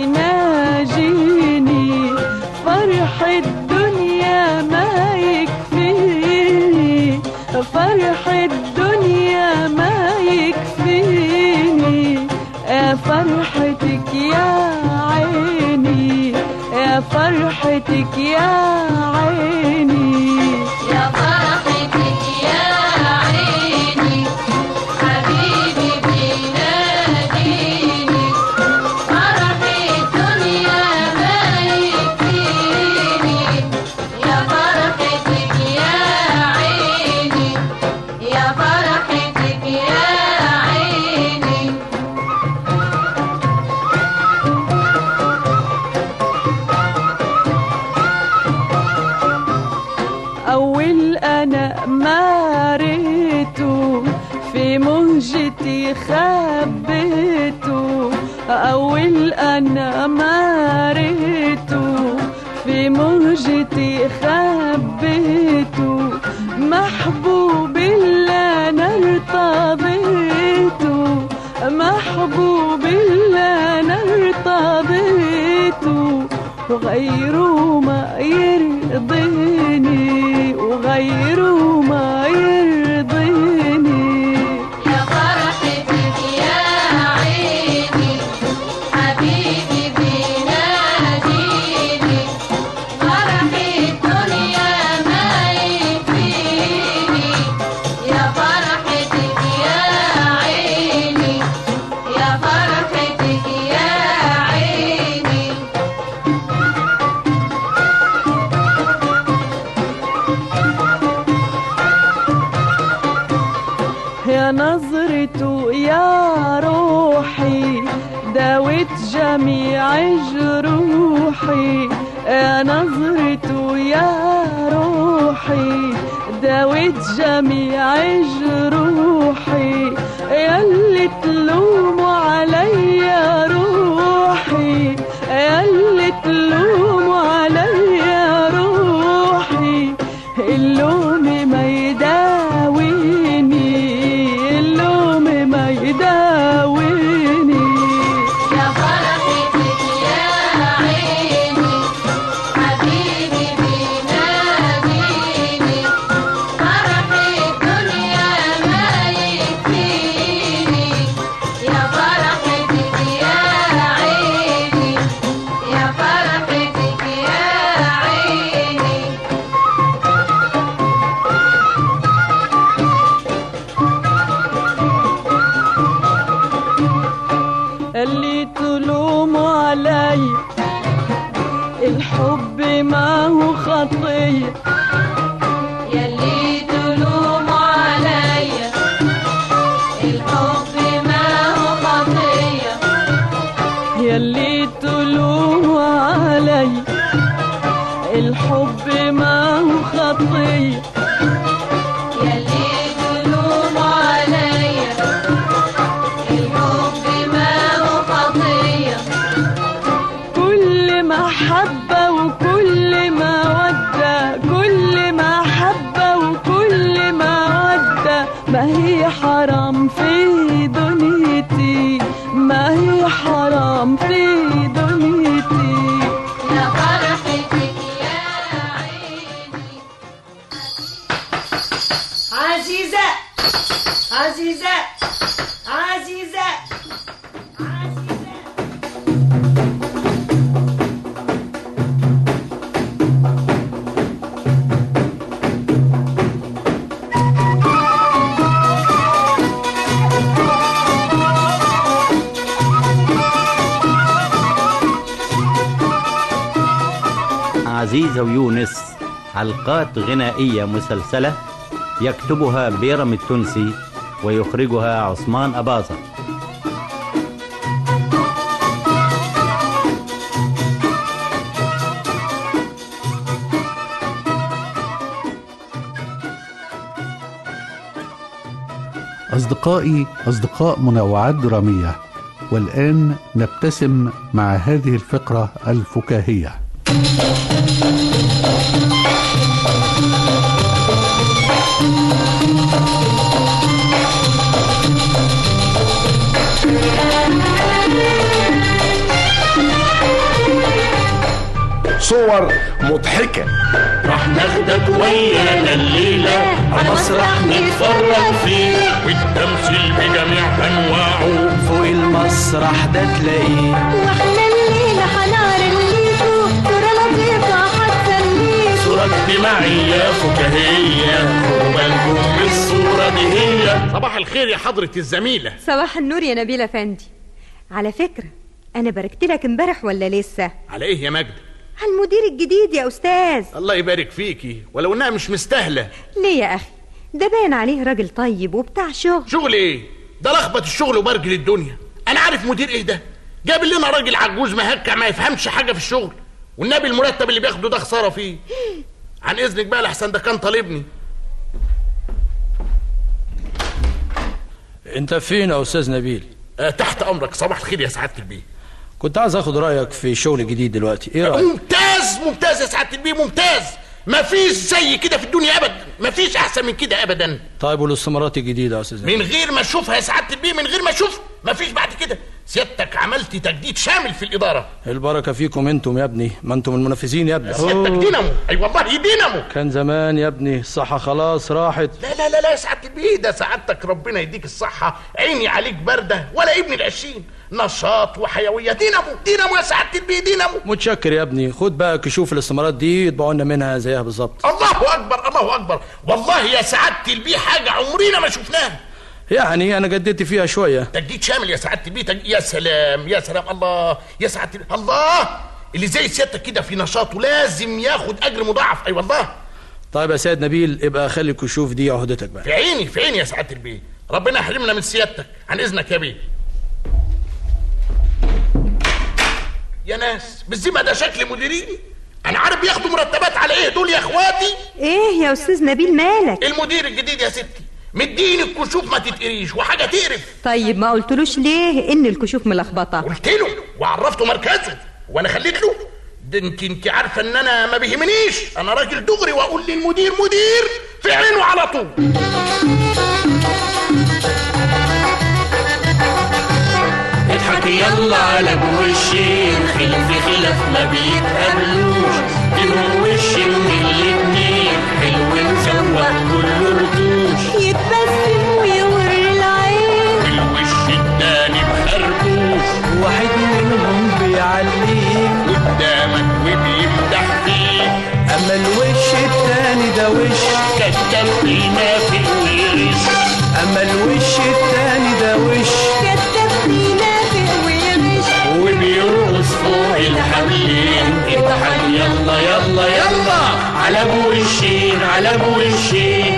بيناجيني فرح الدنيا ما يكفيني فرح الدنيا ما يكفيني يا فرحتك يا عيني يا فرحتك يا عيني يا فرحتك يا عيني حبيبي بيناديني فرح الدنيا ما يكفيني يا فرحتك يا عيني يا فرحتك يا عيني أول أنا ما ريته في مهجتي خبيته أول أنا ما ريته في مهجتي خبيته محبوب اللي أنا ارتضيته محبوب اللي أنا ارتضيته وغيره ما يرضيني وغيره ما يرضيني يا فرحتك يا عيني حبيبي بيناديني فرح الدنيا ما يكفيني يا فرحتك يا عيني يا فرحتك يا عيني يا نظرته يا روحي داوت جميع جروحي يا نظرته يا روحي داوت جميع جروحي ياللي تلوموا عليا روحي ياللي تلوموا عليا روحي اللوم ما يداويني اللوم ما يداويني يا فرحتك يا عيني حبيبي بيناديني فرح الدنيا ما يكفيني يا فرحتك يا عيني يا فرحتك يا عيني اللي تلوموا علي الحب ما هو خطية يلي تلوموا عليا الحب ما هو خطية يلي تلوموا علي الحب ما هو خطية يلي تلوموا عليا الحب ما هو خطية كل محبة وكل مودة كل محبة وكل مودة ما هي حرام في دنيتي ما هي حرام في عزيزة ويونس حلقات غنائية مسلسلة يكتبها بيرم التونسي ويخرجها عثمان أباظة أصدقائي أصدقاء منوعات درامية والآن نبتسم مع هذه الفقرة الفكاهية صور مضحكة راح ناخدك ويانا الليلة عالمسرح نتفرج فيه والتمثيل بجميع انواعه فوق المسرح ده تلاقيه واحنا الليلة حنعرض ليكوا صورة لطيفة هتسليكوا صورة اجتماعية فكاهية خدوا بالكم من الصورة دي هي صباح الخير يا حضرة الزميلة صباح النور يا نبيل افندي على فكرة انا باركت لك امبارح ولا لسه على ايه يا مجد على المدير الجديد يا استاذ الله يبارك فيكي ولو انها مش مستاهلة ليه يا اخي ده باين عليه راجل طيب وبتاع شغل شغل ايه ده لخبط الشغل وبرجل الدنيا انا عارف مدير ايه ده جاب لنا راجل عجوز مهكع ما يفهمش حاجة في الشغل والنبي المرتب اللي بياخده ده خسارة فيه عن اذنك بقى لحسن ده كان طالبني انت فين يا استاذ نبيل آه تحت امرك صباح الخير يا سعادة البيه كنت عايز اخد رايك في شغل جديد دلوقتي ايه رايك ممتاز ممتاز يا سعادة البيه ممتاز مفيش زي كده في الدنيا ابدا مفيش احسن من كده ابدا طيب والاستمارات الجديده يا استاذ نبيل من غير ما اشوفها يا سعادة البيه من غير ما اشوفها مفيش بعد كده سيادتك عملت تجديد شامل في الاداره البركه فيكم انتم يا ابني ما انتم المنافسين يا ابني سيادتك دينامو اي والله دينامو كان زمان يا ابني الصحه خلاص راحت لا لا لا لا يا سعادة البيه ده سعادتك ربنا يديك الصحة عيني عليك باردة ولا ابن العشرين نشاط وحيوية دينامو دينامو يا سعادة البيه دينامو متشكر يا ابني خد بقى كشوف الاستمارات دي يطبعوا لنا منها زيها بالظبط الله اكبر الله اكبر والله يا سعادة البيه حاجة عمرنا ما شفناها يعني انا جددت فيها شويه تجديد شامل يا سعادة البيه تج... يا سلام يا سلام الله يا سعادة البيه الله اللي زي سيادتك كده في نشاطه لازم ياخد اجر مضاعف اي والله طيب يا سيد نبيل ابقى خلي الكشوف دي عهدتك بقى في عيني في عيني يا سعادة البيه ربنا يحرمنا من سيادتك عن اذنك يا بيه يا ناس بالذمة ده شكل مديريني انا عارف بياخدوا مرتبات على ايه دول يا اخواتي ايه يا استاذ نبيل مالك المدير الجديد يا ستي مديني الكشوف ما تتقريش وحاجه تقرف طيب ما قلتلوش ليه ان الكشوف ملخبطه قلت له وعرفته مركزه وانا خليت له ده انت انت عارفه ان انا ما بيهمنيش انا راجل دغري واقول للمدير مدير في عينه على طول اضحك يلا على بوشين خلف خلاف ما بيتقابلوش بينهم وش من الاتنين حلو مزوق كله رتوش يتبسم ويور العين الوش التاني مخربوش واحد منهم بيعليك قدامك وبيمدح فيك اما الوش التاني ده وش كتب بينافق ويغش اما الوش التاني ده وش كتب بينافق ويغش وبيرقص فوق الحبلين اضحك يلا يلا يلا على بوشين على بوشين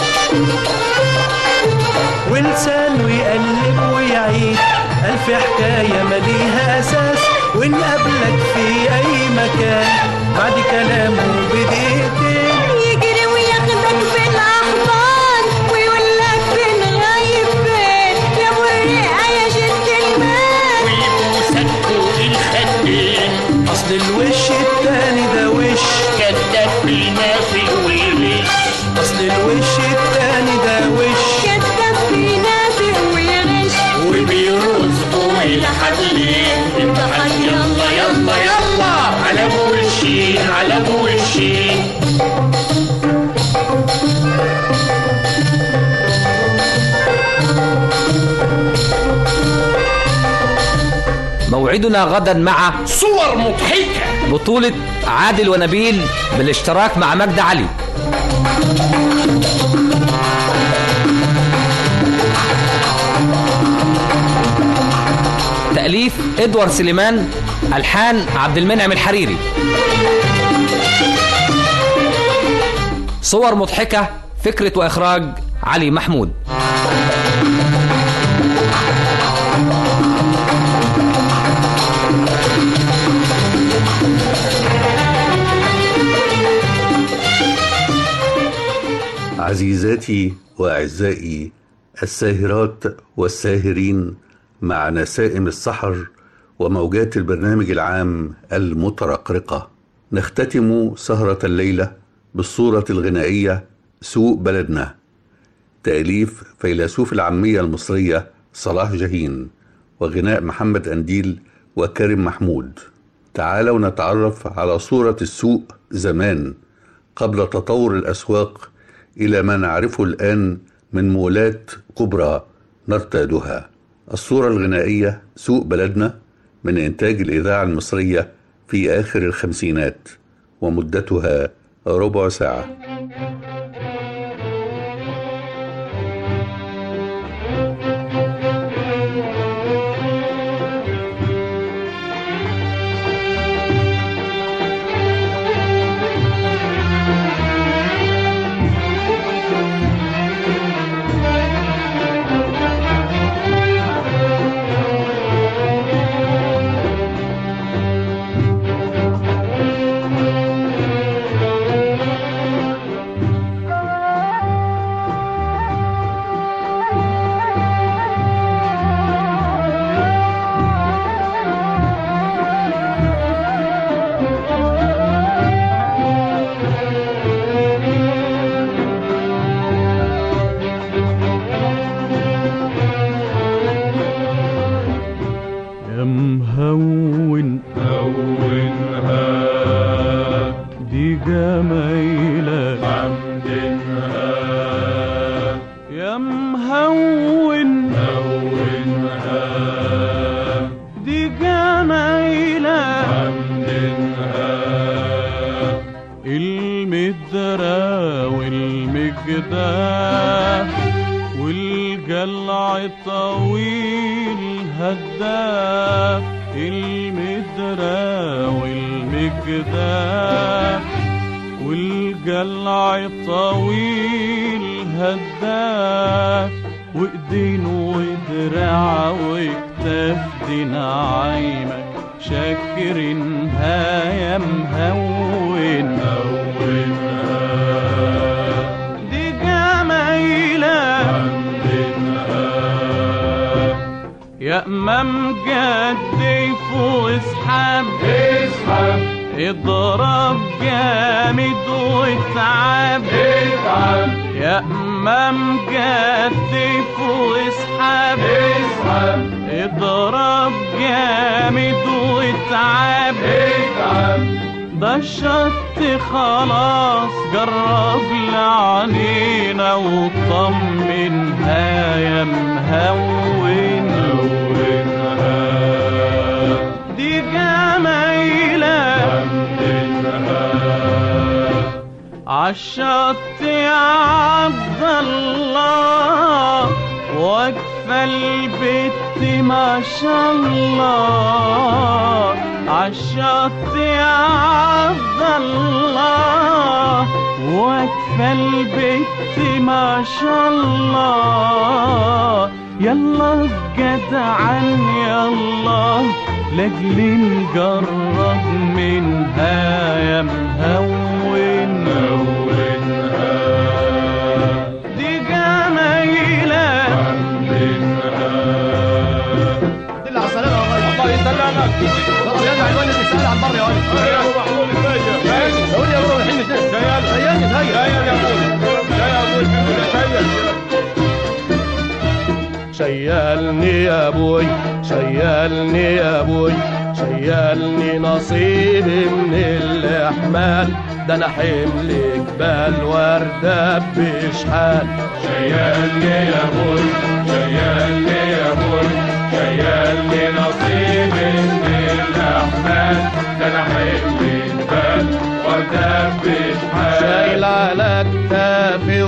ولسانه يقلب ويعيد ألف حكاية مليها أساس ونقابلك في أي مكان بعد كلامه بدقيقتين يجري وياخدك في الأحضان ويقول لك فين غايب فين يا أبو الرئة يا جنتلمان ويبوسك فوق الخدين أصل الوش التاني ده وش كداب بينافق ويغش أصل الوش التاني ده وش كداب بينافق ويغش وبيرقص فوق الحبلين اضحك يلا يلا يلا على بوشين على بوشين موعدنا غدا مع صور مضحكة بطولة عادل ونبيل بالاشتراك مع مجد علي تأليف إدوارد سليمان ألحان عبد المنعم الحريري صور مضحكة فكرة وإخراج علي محمود عزيزاتي واعزائي الساهرات والساهرين مع نسائم السحر وموجات البرنامج العام المترقرقه نختتم سهره الليله بالصوره الغنائيه سوق بلدنا تاليف فيلسوف العاميه المصريه صلاح جاهين وغناء محمد انديل وكريم محمود تعالوا نتعرف على صوره السوق زمان قبل تطور الاسواق الى ما نعرفه الان من مولات كبرى نرتادها الصوره الغنائيه سوق بلدنا من انتاج الاذاعه المصريه في اخر الخمسينات ومدتها ربع ساعه يا مهون هونها دي جمايلة حمدنها يا مهون هونها دي جمايلة حمدنها المدرة والمجداف والجلع الطويل هداف المدرة والمجداف والجلع الطويل هداف وايدين ودراع وكتاف دي نعيمك شاكرينها يا مهون دي جمايلة يا امام جدي فوق اسحب اسحب اضرب جامد واتعب اتعب يا امام جدي فوق اسحب اسحب اضرب جامد واتعب اتعب ده الشط خلاص جرب لعنينا وطمنها يا مهون دي جمايلة عالشط يا عبد الله واقفة البت ما شاء الله عالشط يا عبد الله واقفة البت ما شاء الله يلا جدعان يلا لاجل نجرب منها يا مهون دي جمايلة دل على السلامة يا الله يسلمك يلا عنوان الرسالة عن بره يا ولد يا ابو محمود الباشا قول يا ابو الحين جاي جاي جاي جاي يا ابو جاي يا ابو شيلني يا ابوي شيلني يا ابوي شيلني نصيبي من الاحمال ده انا حمل جبال وردة بشحال شيلني يا ابوي شيلني يا ابوي شيلني نصيبي من الاحمال ده انا حمل جبال وردة بشحال شايل على كتافي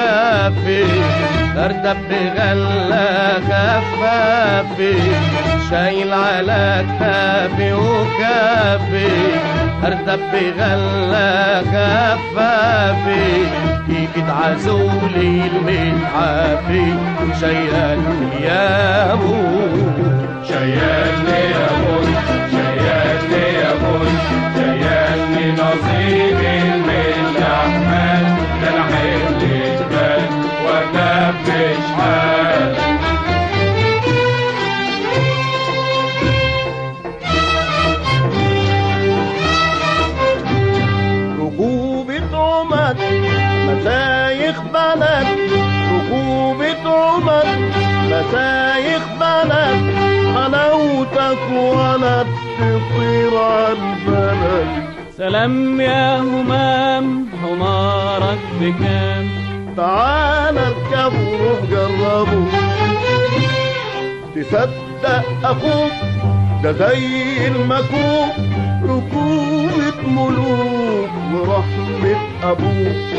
وكافي اردب بغلة خفافي شايل على كتافي وكافي ارتب بغلة خفافي كيف عزولي المتحافي شيلني يا ابو شيلني يا ابو شيلني يا ابو شيلني نصيبي من احمد ده انا حل جبال وكبش حال ركوبة عمد مشايخ بلد ركوبة عمد مشايخ بلد حلاوتك ولا تطير عالبلد سلام يا همام حمارك بكام تعال اركب وروح جربه تصدق اخوك ده زي المكوك ركوبة ملوك ورحمة ابوك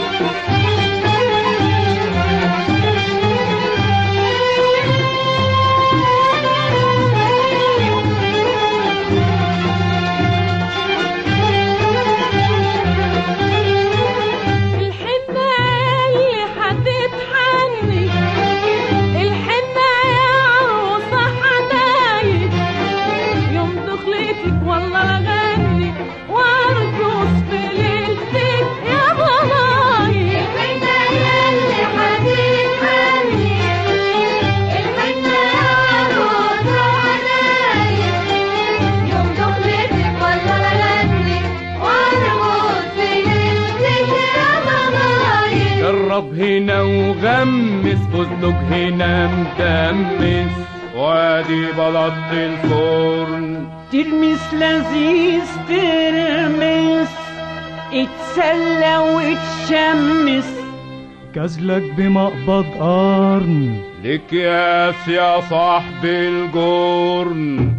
الحنة اللي هتتحني الحنة يا عروسة حنايب يوم دخلتك والله لغني وارقص في ليلتك يا ضنايب الحنة اللي هتتحني الحنة يا عروسة حنايب يوم دخلتك والله لغني وارقص في ليلتك يا ضنايب جرب هنا وغمس فستق هنا مدمس وادي بلط الفرن ترمس لذيذ ترمس اتسلى وتشمس كازلك بمقبض قرن لك ياس يا صاحب الجرن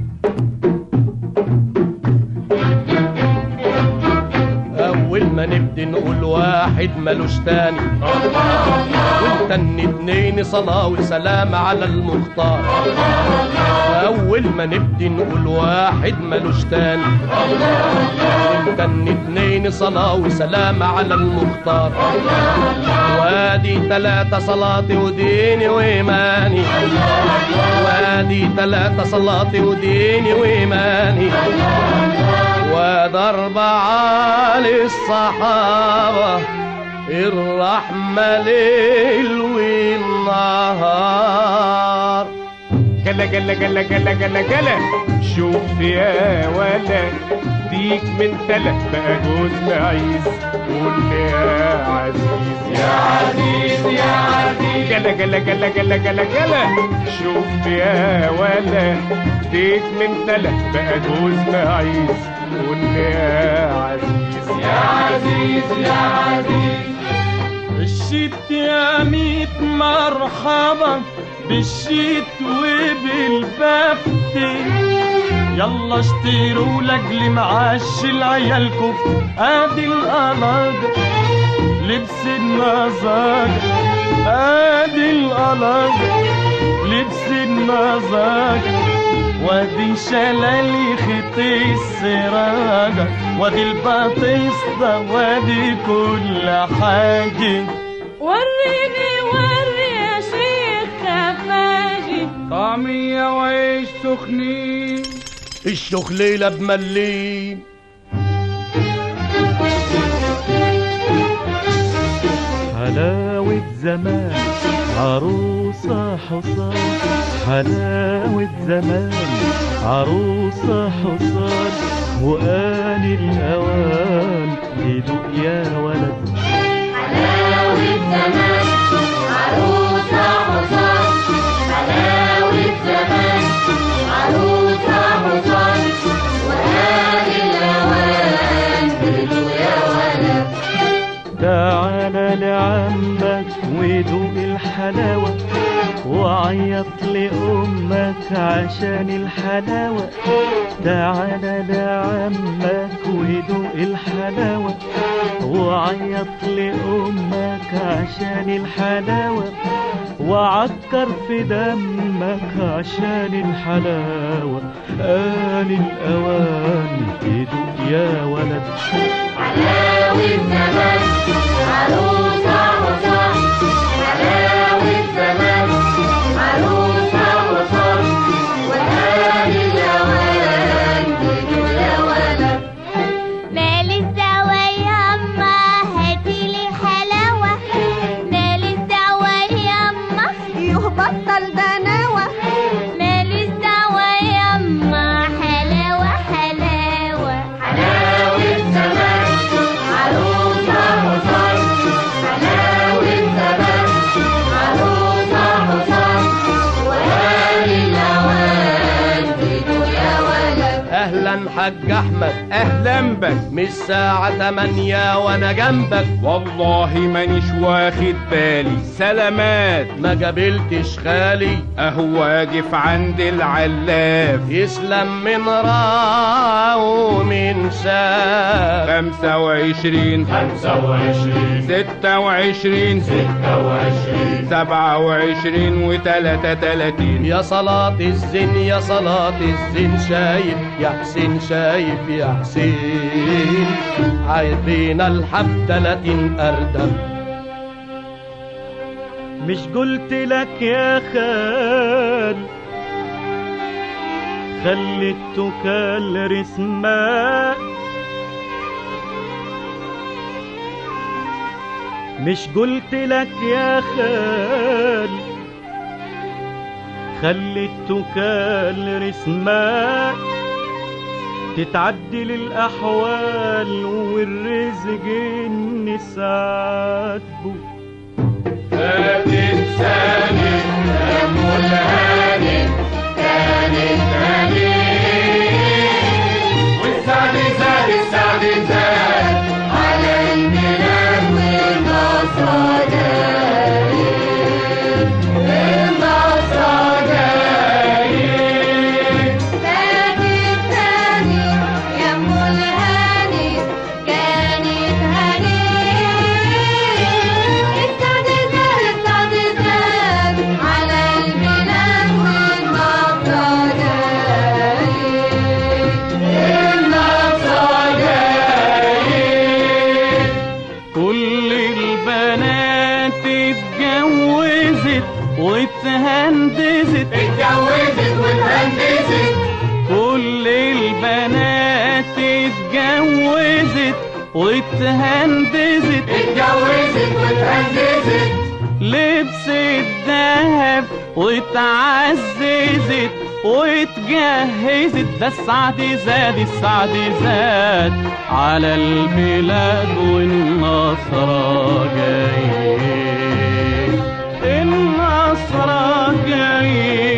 اول ما نبدي نقول واحد ملوش تاني والتاني اتنين صلاة وسلام على المختار اول ما نبدي نقول واحد ملوش تاني والتاني اتنين صلاة وسلام على المختار وادي تلاتة صلاتي وديني وإيماني وادي تلاتة صلاتي وديني وإيماني وضرب على الصحابة الرحمة ليل والنهار جلا جلا جلا جلا جلا جلا شوف يا ولا ديك من تلات بقى جوز معيز قول لي يا عزيز يا عزيز يا عزيز جلا جلا جلا جلا جلا جلا شوف يا ولا ديك من تلات بقى جوز معيز قول لي يا عزيز يا عزيز يا عزيز بالشيت يا ميت مرحبا بالشيت وبالبفت يلا اشتروا لاجل معاش العيال كفت ادي القلاجة لبس النزاجة ادي القلاجة لبس النزاجة وادي شلالي خطي السراجة وادي البطيسة وادي كل حاجة وريني وري يا شيخ خفاجي طعمية وعيش سخنين الشخليلة بملين حلاوة زمان عروسة حصان حلاوة زمان عروسة حصان وآن الأوان يدوق يا ولد حلاوة زمان عروسة حصان حلاوة زمان عروسة حصان وهذه الأوان بدو يا ولد تعال لعمك ودوق الحلاوة وعيط لأمك عشان الحلاوة تعالى لعمك ودوق الحلاوة وعيط لأمك عشان الحلاوة وعكر في دمك عشان الحلاوة آن الأوان تدوق يا ولد حلاوة زمان عروسة حصان حلاوة زمان عروسة حصان وهان الأوان تدوق يا ولد مال الدوا يما هاتيلي حلاوة مال الدوا يما يهبطل دناوة مال الدوا يما حلاوة حلاوة حلاوة زمان عروسة حصان حلاوة زمان عروسة حصان وهان الأوان تدوق يا ولد اهلا حاج احمد اهلا بك مش الساعة تمانية وانا جنبك والله مانيش واخد بالي سلامات ما قابلتش خالي اهو واقف عند العلاف يسلم من راه ومن شاف خمسة وعشرين خمسة وعشرين ستة وعشرين ستة وعشرين سبعة وعشرين وتلاتة تلاتين يا صلاة الزين يا صلاة الزين شايف يا حسين شايف يا حسين عايزين الحب تلاتين أردب مش قلت لك يا خال خليتك الرسمة مش قلت لك يا خال خليتك الرسمة تتعدل الأحوال والرزق النسات بو فاتت سنة دم الهاني كانت هنيه والسعد زاد السعد زاد على الميلاد والنصر جايين النصر جايين فاتت ثاني يا ام الهاني كانت هني السعد زاد السعد زاد على البلاد والنصر جايين النصر جايين كل البنات اتجوزت واتهندزت اتجوزت واتهندزت كل البنات اتجوزت واتهندزت اتجوزت واتهندزت لبست ذهب واتعززت واتجهزت ده السعد زاد السعد زاد على البلاد والنصر جاي النصر جاي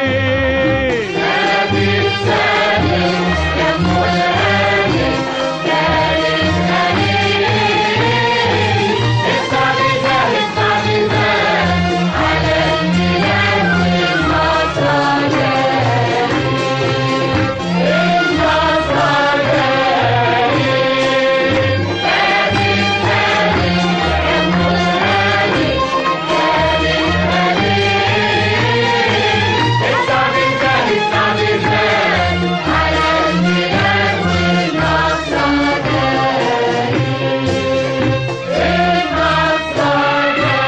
سادس سادس يا ام الهاني كانت هنيه السعد زاد السعد زاد على البلاد والنصر جاي النصر جاي سادس سادس يا ام الهاني كانت هنيه السعد زاد السعد زاد على البلاد والنصر جاي النصر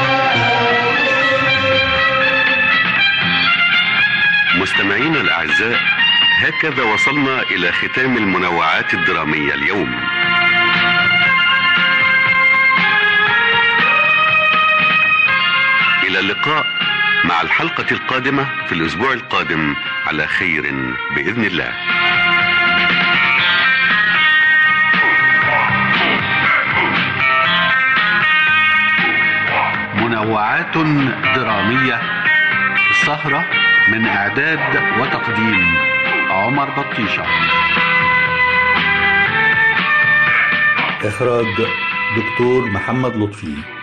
مستمعينا الأعزاء هكذا وصلنا إلى ختام المنوعات الدرامية اليوم إلى اللقاء مع الحلقة القادمة في الأسبوع القادم على خير بإذن الله منوعات درامية السهرة من إعداد وتقديم عمر بطيشة إخراج دكتور محمد لطفي